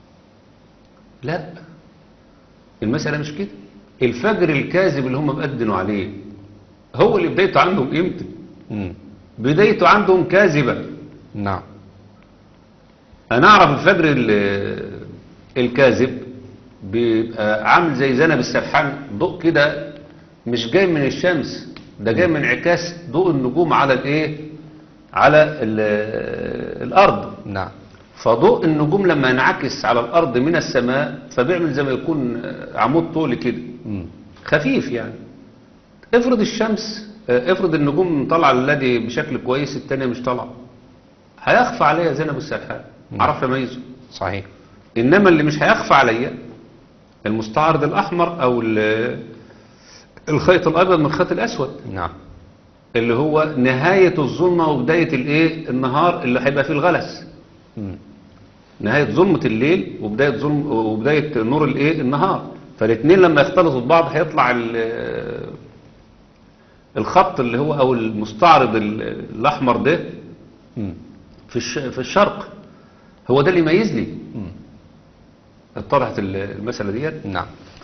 S3: لا المسألة مش كده الفجر الكاذب اللي هم بيأذنوا عليه هو اللي بدايته عندهم امتى
S2: مم.
S3: بدايته عندهم كاذبة
S2: نعم
S3: انا اعرف الفجر ال- الكاذب بيبقى عامل زي زنب السرحان ضوء كده مش جاي من الشمس ده جاي من انعكاس ضوء النجوم على الايه على ال- الارض
S2: نعم
S3: فضوء النجوم لما ينعكس على الارض من السماء فبيعمل زي ما يكون عمود طولي كده
S2: مم.
S3: خفيف يعني افرض الشمس اه، افرض النجوم طالعه الذي بشكل كويس التانية مش طالعه هيخفى عليها زينب السرحان عرف يميزه
S2: صحيح
S3: انما اللي مش هيخفى عليا المستعرض الاحمر او ال- الخيط الابيض من الخيط الاسود
S2: نعم
S3: اللي هو نهاية الظلمة وبداية الايه النهار اللي هيبقى فيه الغلس
S2: مم.
S3: نهاية ظلمة الليل وبداية ظلم وبداية نور الايه النهار فالاثنين لما يختلطوا ببعض هيطلع ال- الخط اللي هو او المستعرض ال- الاحمر ده
S2: مم.
S3: في الش- في الشرق هو ده اللي يميز لي
S2: مم.
S3: اتضحت ال- المسألة ديت
S2: نعم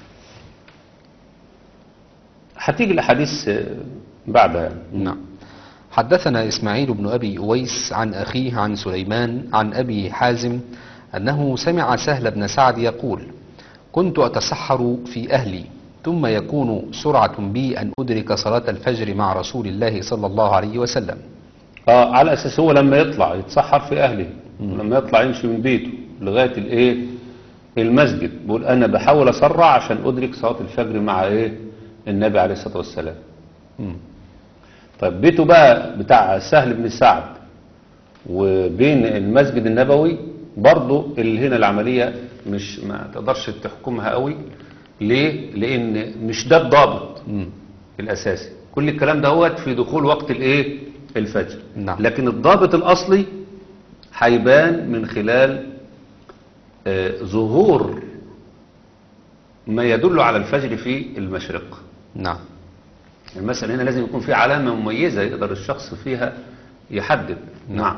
S3: هتيجي الاحاديث آه، بعدها
S2: نعم حدثنا إسماعيل بن أبي أويس عن أخيه عن سليمان عن أبي حازم أنه سمع سهل بن سعد يقول كنت أتسحر في أهلي ثم يكون سرعة بي أن أدرك صلاة الفجر مع رسول الله صلى الله عليه وسلم
S3: اه على اساس هو لما يطلع يتسحر في اهله ولما يطلع يمشي من بيته لغايه الايه المسجد بيقول انا بحاول اسرع عشان ادرك صلاه الفجر مع ايه النبي عليه الصلاه والسلام
S2: مم.
S3: طيب بيته بقى بتاع سهل بن سعد وبين المسجد النبوي برضو اللي هنا العمليه مش ما تقدرش تحكمها قوي ليه لان مش ده الضابط
S2: مم.
S3: الاساسي كل الكلام ده هو في دخول وقت الايه الفجر
S2: نعم.
S3: لكن الضابط الاصلي هيبان من خلال آه، ظهور ما يدل على الفجر في المشرق
S2: نعم
S3: المسألة هنا لازم يكون في علامة مميزة يقدر الشخص فيها يحدد نعم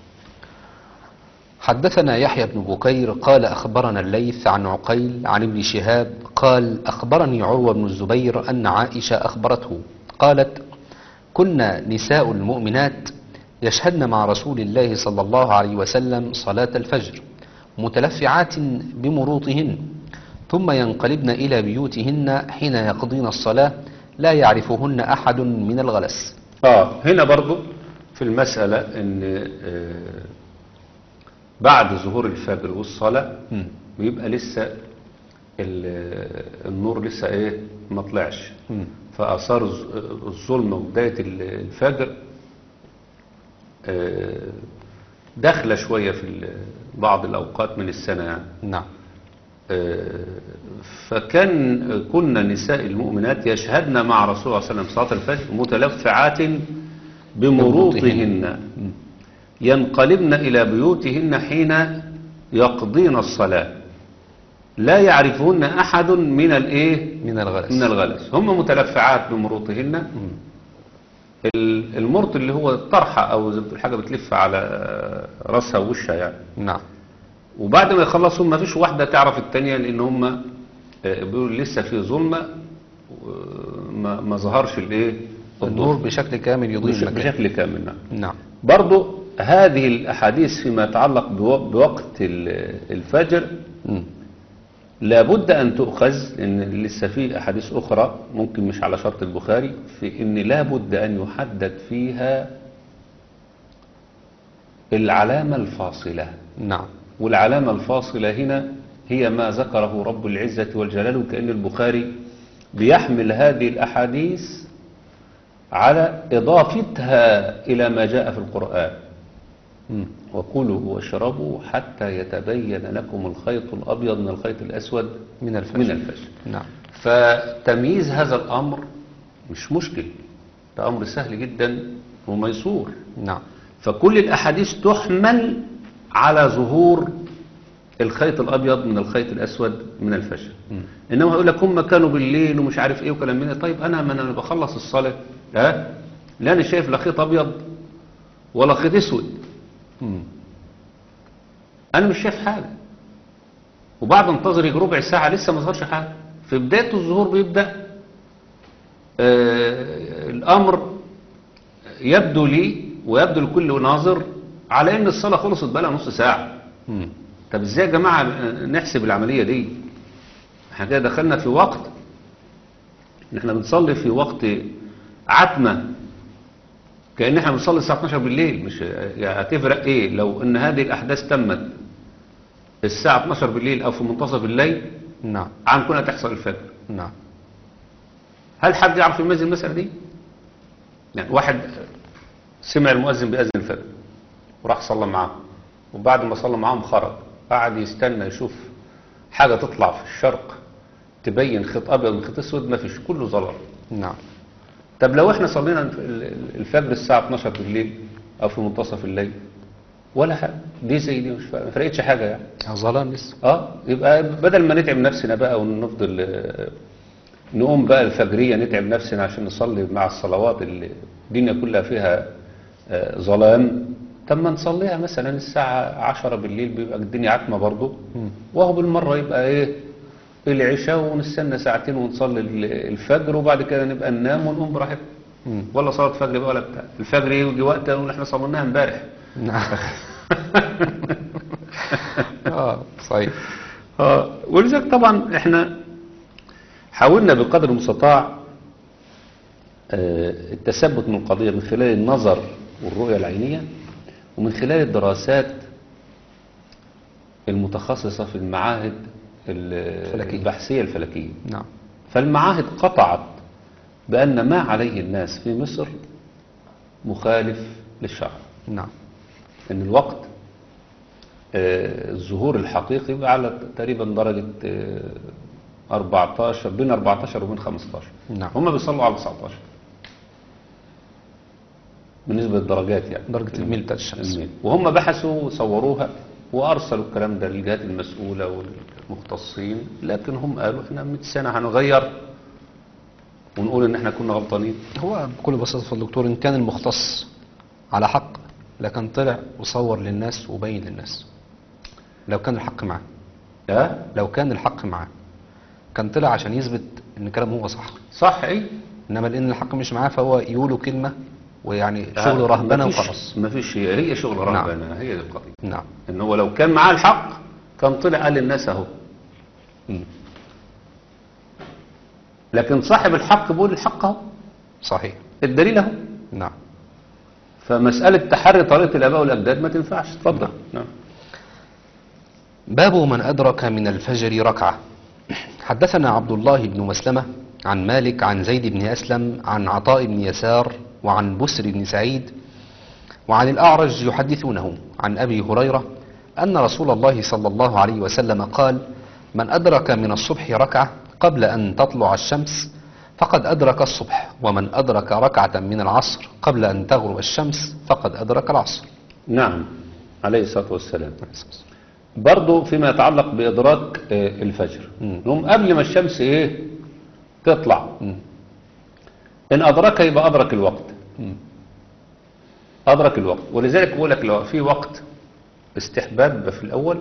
S2: حدثنا يحيى بن بكير قال أخبرنا الليث عن عقيل عن ابن شهاب قال أخبرني عروة بن الزبير أن عائشة أخبرته قالت كنا نساء المؤمنات يشهدن مع رسول الله صلى الله عليه وسلم صلاة الفجر متلفعات بمروطهن ثم ينقلبن إلى بيوتهن حين يقضين الصلاة لا يعرفهن أحد من الغلس
S3: اه هنا برضو في المسألة ان آه، بعد ظهور الفجر والصلاة
S2: مم.
S3: بيبقى لسه ال- النور لسه ايه ما طلعش
S2: مم.
S3: فآثار الظ- الظلمة وبداية ال- الفجر آه، داخلة شوية في ال- بعض الأوقات من السنة يعني
S2: نعم
S3: آه، فكان كنا نساء المؤمنات يشهدن مع رسول الله صلى الله عليه وسلم صلاة الفجر متلفعات بمروطهن ينقلبن إلى بيوتهن حين يقضين الصلاة لا يعرفهن أحد من الإيه
S2: من الغلس
S3: من الغلس هم متلفعات بمروطهن ال- المرط اللي هو الطرحة او زي ما بتقول حاجة بتلف على راسها ووشها يعني
S2: نعم
S3: وبعد ما يخلصوا ما فيش واحدة تعرف التانية لان هم آه، بيقولوا لسه في ظلمة وما ما ظهرش الايه
S2: النور بشكل كامل يضيء
S3: بش-
S2: المكان
S3: بشكل كامل نعم
S2: نعم
S3: برضو هذه الأحاديث فيما يتعلق بو- بوقت ال- الفجر
S2: مم.
S3: لابد أن تؤخذ إن لسه في أحاديث أخرى ممكن مش على شرط البخاري في إن لابد أن يحدد فيها العلامة الفاصلة
S2: نعم
S3: والعلامة الفاصلة هنا هي ما ذكره رب العزة والجلال وكأن البخاري بيحمل هذه الأحاديث على إضافتها إلى ما جاء في القرآن
S2: مم.
S3: وكلوا واشربوا حتى يتبين لكم الخيط الأبيض من الخيط الأسود
S2: من الفجر
S3: من الفجر
S2: نعم
S3: فتمييز هذا الأمر مش مشكل ده أمر سهل جدا وميسور
S2: نعم
S3: فكل الأحاديث تحمل على ظهور الخيط الأبيض من الخيط الأسود من الفجر إنما هيقول لك هم كانوا بالليل ومش عارف إيه وكلام من ده طيب أنا ما أنا بخلص الصلاة ها لا أنا شايف لا خيط أبيض ولا خيط أسود
S2: مم.
S3: أنا مش شايف حاجة وبعد انتظر يجي ربع ساعة لسه ما ظهرش حاجة في بداية الظهور بيبدأ آه الأمر يبدو لي ويبدو لكل ناظر على إن الصلاة خلصت بقى نص ساعة
S2: مم.
S3: طب ازاي يا جماعة نحسب العملية دي احنا كده دخلنا في وقت احنا بنصلي في وقت عتمة كأن احنا بنصلي الساعة 12 بالليل مش يعني هتفرق ايه لو ان هذه الاحداث تمت الساعة 12 بالليل او في منتصف الليل
S2: نعم
S3: عن كونها تحصل الفجر
S2: نعم
S3: هل حد يعرف يميز المسألة دي يعني واحد سمع المؤذن بيأذن الفجر وراح صلى معاهم وبعد ما صلى معاهم خرج قعد يستنى يشوف حاجة تطلع في الشرق تبين خيط أبيض من خيط أسود ما فيش كله ظلام
S2: نعم
S3: طب لو احنا صلينا الفجر الساعة 12 بالليل أو في منتصف الليل ولا حاجة دي زي دي مش فارقة، ما فرقتش حاجة يعني
S2: ظلام لسه
S3: اه يبقى بدل ما نتعب نفسنا بقى ونفضل آه، نقوم بقى الفجرية نتعب نفسنا عشان نصلي مع الصلوات اللي الدنيا كلها فيها آه، ظلام طب ما نصليها مثلا الساعة عشرة بالليل بيبقى الدنيا عتمة برضه وهو بالمرة يبقى ايه العشاء ونستنى ساعتين ونصلي ال- الفجر وبعد كده نبقى ننام ونقوم براحتنا
S2: مم.
S3: ولا صلاة فجر بقى ولا بتاع الفجر يجي وقت نقول احنا صليناها امبارح
S2: نعم اه صحيح
S3: اه ولذلك طبعا احنا حاولنا بقدر المستطاع آه، التثبت من القضية من خلال النظر والرؤية العينية ومن خلال الدراسات المتخصصة في المعاهد ال-
S2: الفلكية.
S3: البحثية الفلكية
S2: نعم
S3: فالمعاهد قطعت بأن ما عليه الناس في مصر مخالف للشرع
S2: نعم
S3: ان الوقت آه، الظهور الحقيقي بقى على تقريبا درجة آه، 14 بين 14 وبين 15
S2: نعم.
S3: هم بيصلوا على 19 بالنسبة للدرجات يعني
S2: درجة الميل بتاعت الشمس
S3: الميل. وهم بحثوا وصوروها وأرسلوا الكلام ده للجهات المسؤولة والمختصين لكن هم قالوا احنا 100 سنة هنغير ونقول ان احنا كنا غلطانين
S2: هو بكل بساطة في الدكتور إن كان المختص على حق لكن طلع وصور للناس وبين للناس لو كان الحق معاه
S3: ها
S2: لو كان الحق معاه كان طلع عشان يثبت ان كلامه هو صح
S3: صح ايه
S2: انما لان الحق مش معاه فهو يقوله كلمه ويعني شغل رهبنه
S3: مفيش-
S2: وخلاص
S3: مفيش هي هي شغل
S2: نعم.
S3: رهبنه هي دي القضيه
S2: نعم
S3: ان هو لو كان معاه الحق كان طلع قال للناس اهو
S2: مم.
S3: لكن صاحب الحق بيقول الحق اهو
S2: صحيح
S3: الدليل اهو
S2: نعم
S3: فمساله تحري طريقه الاباء والاجداد ما تنفعش اتفضل نعم
S2: باب من أدرك من الفجر ركعة حدثنا عبد الله بن مسلمة عن مالك عن زيد بن أسلم عن عطاء بن يسار وعن بسر بن سعيد وعن الأعرج يحدثونه عن أبي هريرة أن رسول الله صلى الله عليه وسلم قال من أدرك من الصبح ركعة قبل أن تطلع الشمس فقد أدرك الصبح ومن أدرك ركعة من العصر قبل أن تغرب الشمس فقد أدرك العصر
S3: نعم عليه الصلاه والسلام برضه فيما يتعلق بادراك آه، الفجر
S2: مم.
S3: هم قبل ما الشمس ايه تطلع
S2: مم.
S3: ان ادركها يبقى ادرك الوقت
S2: مم.
S3: أدرك الوقت ولذلك بقول لك لو في وقت استحباب بيبقى في الأول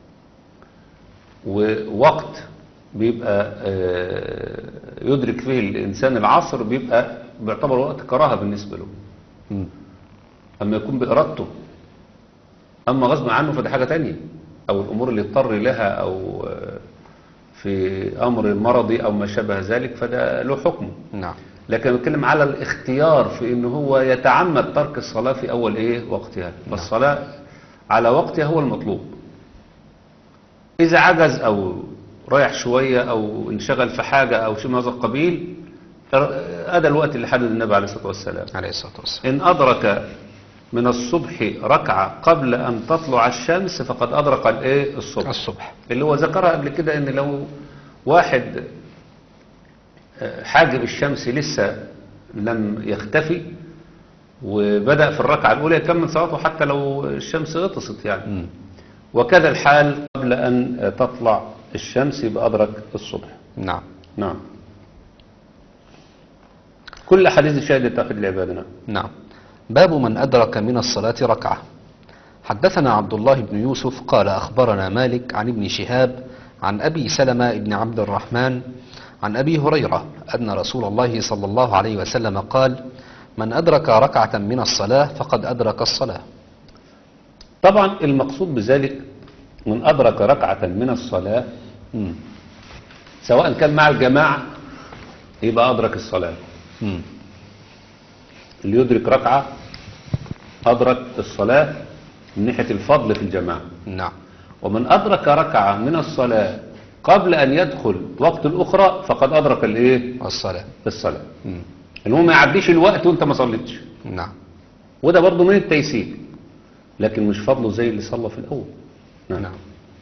S3: ووقت بيبقى آه، يدرك فيه الإنسان العصر بيبقى بيعتبر وقت كراهة بالنسبة له
S2: مم.
S3: أما يكون بإرادته أما غصب عنه فده حاجة تانية أو الأمور اللي اضطر لها أو آه، في أمر مرضي أو ما شابه ذلك فده له حكمه
S2: نعم
S3: لكن بتكلم على الاختيار في ان هو يتعمد ترك الصلاة في اول ايه وقتها فالصلاة على وقتها هو المطلوب اذا عجز او رايح شوية او انشغل في حاجة او شيء من هذا القبيل هذا الوقت اللي حدد النبي عليه الصلاة والسلام
S2: عليه الصلاة والسلام
S3: ان ادرك من الصبح ركعة قبل ان تطلع الشمس فقد ادرك الايه الصبح
S2: الصبح
S3: اللي هو ذكرها قبل كده ان لو واحد آه، حاجب الشمس لسه لم يختفي وبدأ في الركعة الأولى يكمل صلاته حتى لو الشمس غطست يعني
S2: مم.
S3: وكذا الحال قبل أن آه، تطلع الشمس يبقى أدرك الصبح
S2: نعم
S3: نعم كل حديث شاهد توحيد العبادة نعم
S2: نعم باب من أدرك من الصلاة ركعة حدثنا عبد الله بن يوسف قال أخبرنا مالك عن ابن شهاب عن أبي سلمة بن عبد الرحمن عن أبي هريرة أن رسول الله صلى الله عليه وسلم قال من أدرك ركعة من الصلاة فقد أدرك الصلاة
S3: طبعا المقصود بذلك من أدرك ركعة من الصلاة
S2: مم.
S3: سواء كان مع الجماعة يبقى أدرك الصلاة
S2: مم.
S3: اللي يدرك ركعة أدرك الصلاة من ناحية الفضل في الجماعة
S2: نعم
S3: ومن أدرك ركعة من الصلاة قبل أن يدخل وقت الأخرى فقد أدرك الإيه؟
S2: الصلاة
S3: الصلاة
S2: مم.
S3: إن هو ما يعديش الوقت وأنت ما صليتش
S2: نعم
S3: وده برضه من التيسير لكن مش فضله زي اللي صلى في الأول
S2: نعم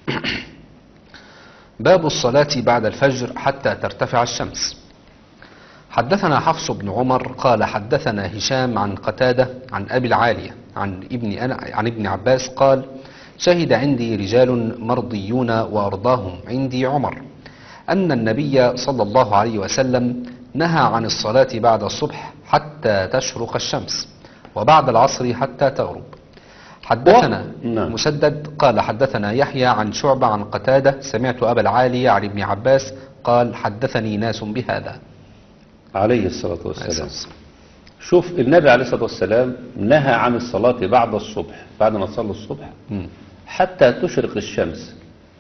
S2: باب الصلاة بعد الفجر حتى ترتفع الشمس حدثنا حفص بن عمر قال حدثنا هشام عن قتادة عن أبي العالية عن ابن أنا عن ابن عباس قال شهد عندي رجال مرضيون وأرضاهم عندي عمر أن النبي صلى الله عليه وسلم نهى عن الصلاة بعد الصبح حتى تشرق الشمس وبعد العصر حتى تغرب حدثنا
S3: نعم.
S2: مسدد قال حدثنا يحيى عن شعبة عن قتادة سمعت أبا العالية عن ابن عباس قال حدثني ناس بهذا
S3: عليه الصلاة والسلام شوف النبي عليه الصلاة والسلام نهى عن الصلاة بعد الصبح بعد ما تصلي الصبح
S2: مم.
S3: حتى تشرق الشمس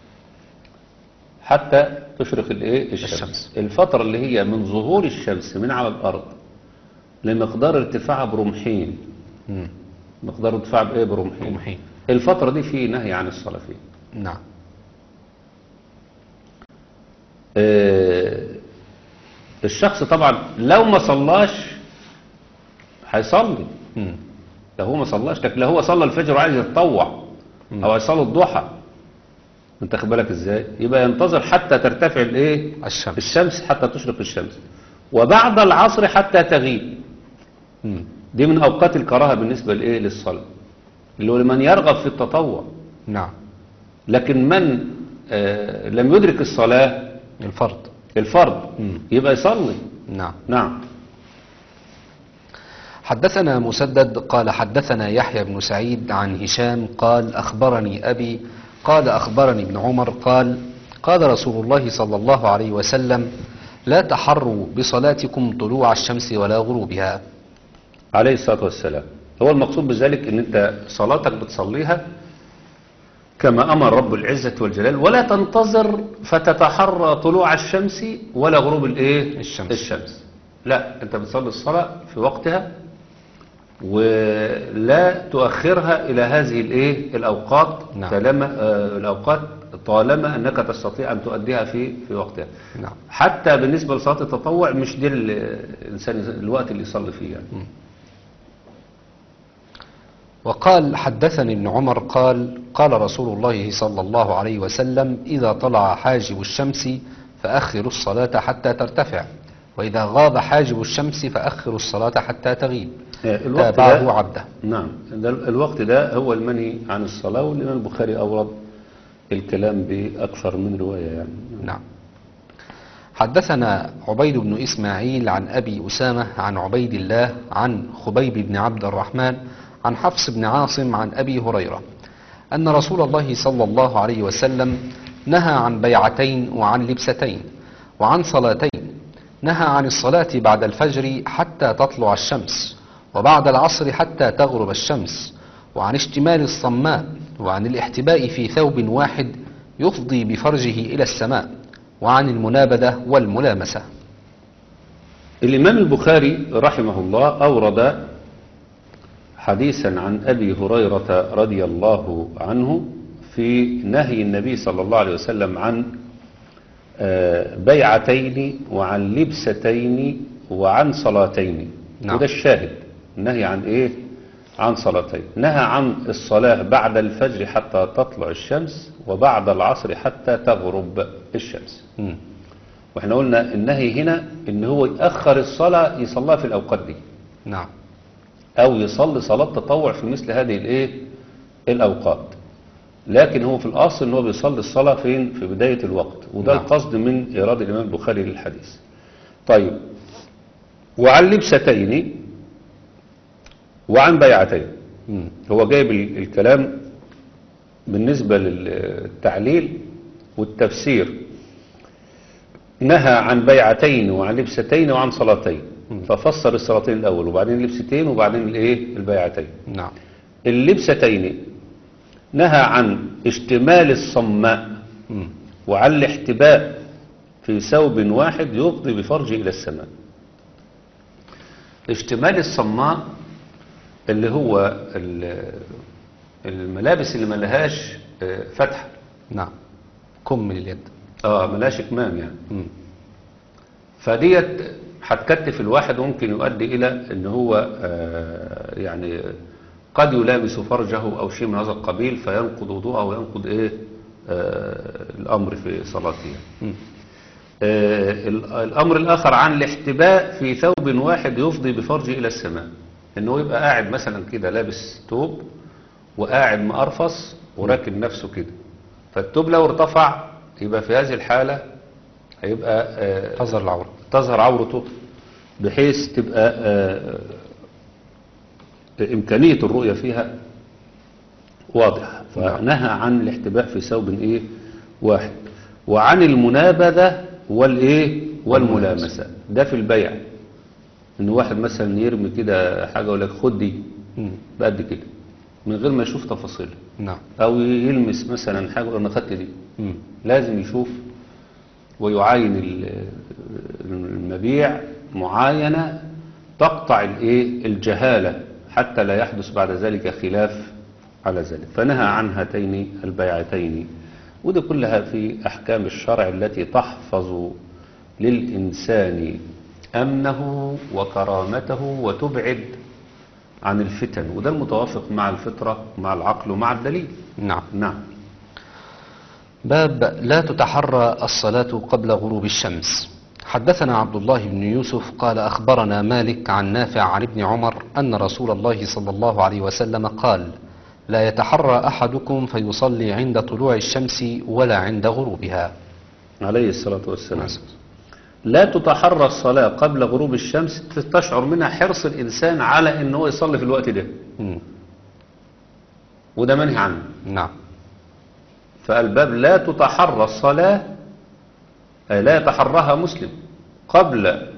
S3: حتى تشرق الايه الشمس.
S2: الشمس.
S3: الفترة اللي هي من ظهور الشمس من على الأرض لمقدار ارتفاعها برمحين
S2: مم.
S3: مقدار ارتفاعها بايه برمحين
S2: برمحين.
S3: الفترة دي في نهي عن الصلاة فيه
S2: نعم
S3: آه، الشخص طبعا لو ما صلاش هيصلي
S2: مم.
S3: لو هو ما صلاش لكن لو هو صلى الفجر وعايز يتطوع او هيصلي الضحى انت خد بالك ازاي يبقى ينتظر حتى ترتفع الايه
S2: الشمس.
S3: الشمس حتى تشرق الشمس وبعد العصر حتى تغيب
S2: مم.
S3: دي من اوقات الكراهه بالنسبه لايه للصلاه اللي هو لمن يرغب في التطوع
S2: نعم
S3: لكن من آه لم يدرك الصلاه
S2: الفرض
S3: الفرض
S2: مم.
S3: يبقى يصلي
S2: نعم
S3: نعم
S2: حدثنا مسدد قال حدثنا يحيى بن سعيد عن هشام قال أخبرني أبي قال أخبرني ابن عمر قال قال رسول الله صلى الله عليه وسلم لا تحروا بصلاتكم طلوع الشمس ولا غروبها
S3: عليه الصلاة والسلام هو المقصود بذلك ان انت صلاتك بتصليها كما امر رب العزة والجلال ولا تنتظر فتتحرى طلوع الشمس ولا غروب الايه
S2: الشمس.
S3: الشمس لا انت بتصلي الصلاة في وقتها ولا تؤخرها الى هذه الايه الاوقات
S2: نعم.
S3: طالما آه الاوقات طالما انك تستطيع ان تؤديها في في وقتها
S2: نعم
S3: حتى بالنسبة لصلاة التطوع مش دي ال- الإنسان الوقت اللي يصلي فيه يعني.
S2: وقال حدثني ابن عمر قال قال رسول الله صلى الله عليه وسلم إذا طلع حاجب الشمس فأخروا الصلاة حتى ترتفع وإذا غاب حاجب الشمس فأخروا الصلاة حتى تغيب
S3: الوقت
S2: تابعه
S3: ده
S2: عبده
S3: نعم ده الوقت ده هو المنهي عن الصلاة والإمام البخاري أورد الكلام بأكثر من رواية يعني
S2: نعم حدثنا عبيد بن إسماعيل عن أبي أسامة عن عبيد الله عن خبيب بن عبد الرحمن عن حفص بن عاصم عن أبي هريرة أن رسول الله صلى الله عليه وسلم نهى عن بيعتين وعن لبستين وعن صلاتين نهى عن الصلاة بعد الفجر حتى تطلع الشمس وبعد العصر حتى تغرب الشمس وعن اشتمال الصماء وعن الاحتباء في ثوب واحد يفضي بفرجه إلى السماء وعن المنابذة والملامسة
S3: الإمام البخاري رحمه الله أورد حديثا عن أبي هريرة رضي الله عنه في نهي النبي صلى الله عليه وسلم عن آه، بيعتين وعن لبستين وعن صلاتين
S2: نعم.
S3: وده الشاهد النهي عن ايه عن صلاتين نهى عن الصلاة بعد الفجر حتى تطلع الشمس وبعد العصر حتى تغرب الشمس
S2: مم.
S3: واحنا قلنا النهي هنا ان هو يأخر الصلاة يصليها في الأوقات دي
S2: نعم
S3: أو يصلي صلاة تطوع في مثل هذه الايه الأوقات لكن هو في الأصل ان هو بيصلي الصلاة فين في بداية الوقت وده
S2: نعم.
S3: القصد من إيراد الإمام البخاري للحديث طيب وعن لبستين وعن بيعتين
S2: مم.
S3: هو جايب ال- الكلام بالنسبة للتعليل والتفسير نهى عن بيعتين وعن لبستين وعن صلاتين ففسر الصلاتين الأول وبعدين اللبستين وبعدين الايه البيعتين
S2: نعم
S3: اللبستين نهى عن اشتمال الصماء
S2: مم.
S3: وعن الاحتباء في ثوب واحد يفضي بفرجه إلى السماء اشتمال الصماء اللي هو ال- الملابس اللي ملهاش آه، فتحة
S2: نعم كم لليد
S3: اه ملهاش كمام يعني
S2: مم.
S3: فديت هتكتف الواحد وممكن يؤدي إلى ان هو آه، يعني قد يلامس فرجه أو شيء من هذا القبيل فينقض وضوءه وينقض إيه آه، الأمر في صلاته
S2: مم.
S3: آه، ال- الأمر الآخر عن الاحتباء في ثوب واحد يفضي بفرجه إلى السماء إنه يبقى قاعد مثلا كده لابس ثوب وقاعد مقرفص وراكن نفسه كده فالثوب لو ارتفع يبقى في هذه الحالة هيبقى آه،
S2: تظهر العورة
S3: تظهر عورته بحيث تبقى آه، إمكانية الرؤية فيها واضحة فنهى عن الاحتباء في ثوب إيه واحد وعن المنابذة والإيه والملامسة ده في البيع إن واحد مثلا يرمي كده حاجة ولا خد دي
S2: مم.
S3: بقد كده من غير ما يشوف تفاصيلها
S2: نعم
S3: أو يلمس مثلا حاجة ولا أنا خدت دي
S2: مم.
S3: لازم يشوف ويعاين ال- المبيع معاينة تقطع الايه الجهالة حتى لا يحدث بعد ذلك خلاف على ذلك فنهى عن هاتين البيعتين ودي كلها في أحكام الشرع التي تحفظ للإنسان أمنه وكرامته وتبعد عن الفتن وده المتوافق مع الفطرة مع العقل ومع الدليل
S2: نعم
S3: نعم
S2: باب لا تتحرى الصلاة قبل غروب الشمس حدثنا عبد الله بن يوسف قال أخبرنا مالك عن نافع عن ابن عمر أن رسول الله صلى الله عليه وسلم قال لا يتحرى أحدكم فيصلي عند طلوع الشمس ولا عند غروبها
S3: عليه الصلاة والسلام لا تتحرى الصلاة قبل غروب الشمس تشعر منها حرص الإنسان على أنه يصلي في الوقت ده
S2: مم.
S3: وده منهي عنه
S2: نعم
S3: فالباب لا تتحرى الصلاة أي لا يتحرها مسلم قبل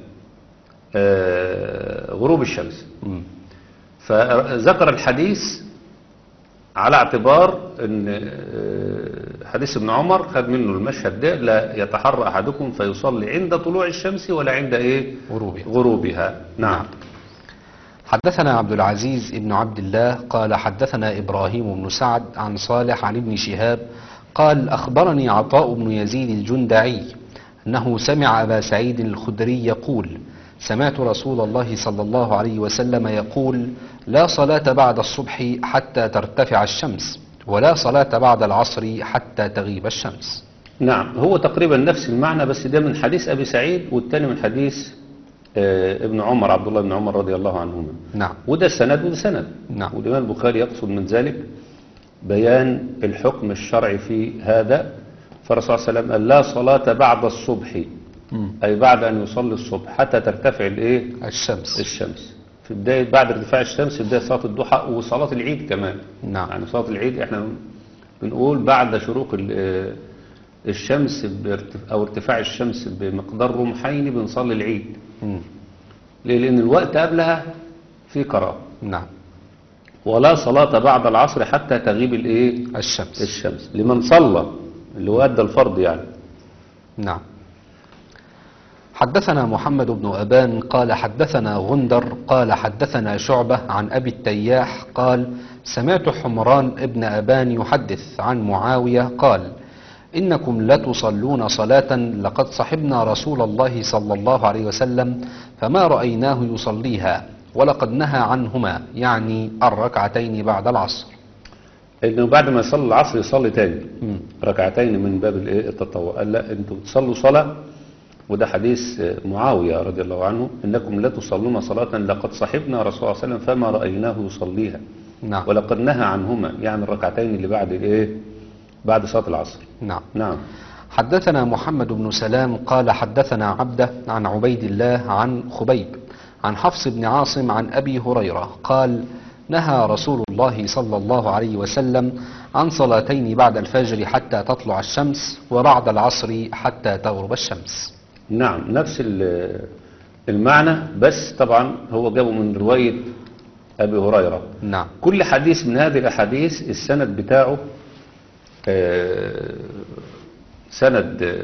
S3: آه، غروب الشمس
S2: مم.
S3: فذكر الحديث على اعتبار ان آه، حديث ابن عمر خد منه المشهد ده لا يتحرى احدكم فيصلي عند طلوع الشمس ولا عند ايه
S2: غروبها
S3: غروبها نعم
S2: حدثنا عبد العزيز بن عبد الله قال حدثنا إبراهيم بن سعد عن صالح عن ابن شهاب قال أخبرني عطاء بن يزيد الجندعي أنه سمع أبا سعيد الخدري يقول سمعت رسول الله صلى الله عليه وسلم يقول لا صلاة بعد الصبح حتى ترتفع الشمس ولا صلاة بعد العصر حتى تغيب الشمس
S3: نعم هو تقريبا نفس المعنى بس ده من حديث ابي سعيد والتاني من حديث آه، ابن عمر عبد الله بن عمر رضي الله عنهما
S2: نعم
S3: وده سند وده سند
S2: نعم.
S3: والإمام البخاري يقصد من ذلك بيان الحكم الشرعي في هذا فالرسول صلى الله عليه وسلم قال لا صلاة بعد الصبح
S2: مم.
S3: أي بعد أن يصلي الصبح حتى ترتفع الإيه
S2: الشمس
S3: الشمس في بداية بعد ارتفاع الشمس في بداية صلاة الضحى وصلاة العيد كمان
S2: نعم.
S3: يعني صلاة العيد احنا بنقول بعد شروق ال- آه، الشمس بارتف- أو ارتفاع الشمس بمقدار رمحين بنصلي العيد
S2: مم.
S3: ليه؟ لأن الوقت قبلها في قراءة
S2: نعم
S3: ولا صلاة بعد العصر حتى تغيب الايه
S2: الشمس
S3: الشمس لمن صلى اللي هو أدى الفرض يعني
S2: نعم حدثنا محمد بن أبان قال حدثنا غندر قال حدثنا شعبة عن أبي التياح قال سمعت حمران ابن أبان يحدث عن معاوية قال إنكم لتصلون صلاة لقد صحبنا رسول الله صلى الله عليه وسلم فما رأيناه يصليها ولقد نهى عنهما يعني الركعتين بعد العصر
S3: انه بعد ما يصلي العصر يصلي تاني
S2: مم.
S3: ركعتين من باب الايه التطوع قال لا انتوا بتصلوا صلاة وده حديث آه، معاوية رضي الله عنه انكم لا تصلون صلاة لقد صحبنا رسول الله صلى الله عليه وسلم فما رأيناه يصليها
S2: نعم
S3: ولقد نهى عنهما يعني الركعتين اللي بعد الايه بعد صلاة العصر
S2: نعم
S3: نعم
S2: حدثنا محمد بن سلام قال حدثنا عبده عن عبيد الله عن خبيب عن حفص بن عاصم عن أبي هريرة قال نهى رسول الله صلى الله عليه وسلم عن صلاتين بعد الفجر حتى تطلع الشمس وبعد العصر حتى تغرب الشمس
S3: نعم نفس ال- المعنى بس طبعا هو جابه من رواية أبي هريرة
S2: نعم
S3: كل حديث من هذه الأحاديث السند بتاعه آه، سند آه،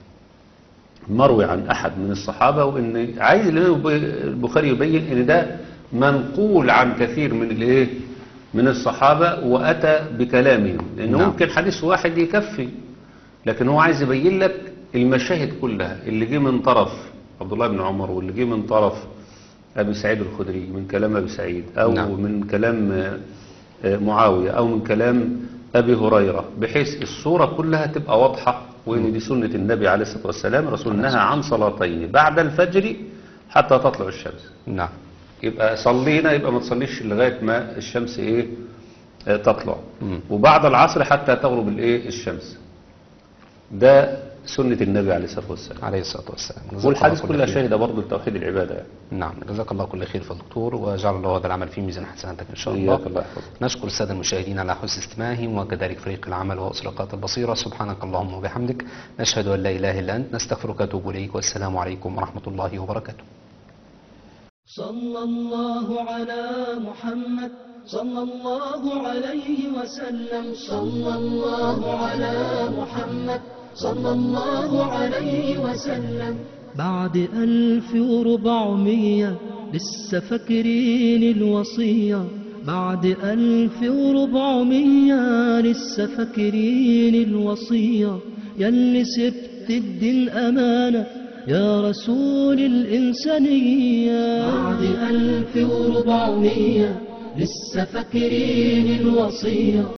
S3: مروي عن أحد من الصحابة وإن عايز الإمام البخاري يبين إن ده منقول عن كثير من الإيه من الصحابة وأتى بكلامهم لأن
S2: نعم.
S3: ممكن حديث واحد يكفي لكن هو عايز يبين لك المشاهد كلها اللي جه من طرف عبد الله بن عمر واللي جه من طرف أبي سعيد الخدري من كلام أبي سعيد أو
S2: نعم.
S3: من كلام آه، آه، معاوية أو من كلام أبي هريرة بحيث الصورة كلها تبقى واضحة وإن دي سنة النبي عليه الصلاة والسلام رسول نهى عن صلاتين بعد الفجر حتى تطلع الشمس
S2: نعم
S3: يبقى صلينا يبقى ما تصليش لغاية ما الشمس إيه آه، تطلع
S2: مم.
S3: وبعد العصر حتى تغرب الإيه الشمس ده سنة النبي عليه الصلاة والسلام
S2: عليه الصلاة والسلام جزاك
S3: والحديث
S2: الله كل
S3: كلها
S2: خير.
S3: شاهدة برضه لتوحيد العبادة يعني.
S2: نعم جزاك الله كل خير في الدكتور وجعل الله هذا العمل في ميزان حسناتك إن شاء الله
S3: إياك الله يحفظك
S2: نشكر السادة المشاهدين على حسن استماعهم وكذلك فريق العمل وأسرقات البصيرة سبحانك اللهم وبحمدك نشهد أن لا إله إلا أنت نستغفرك ونتوب إليك والسلام عليكم ورحمة الله وبركاته
S1: صلى الله على محمد صلى الله عليه وسلم صلى الله على محمد صلى الله عليه وسلم بعد ألف وربعمية لسه فاكرين الوصية بعد ألف وربعمية لسه فاكرين الوصية يلي سبت الدين أمانة يا رسول الإنسانية بعد ألف وربعمية لسه فاكرين الوصية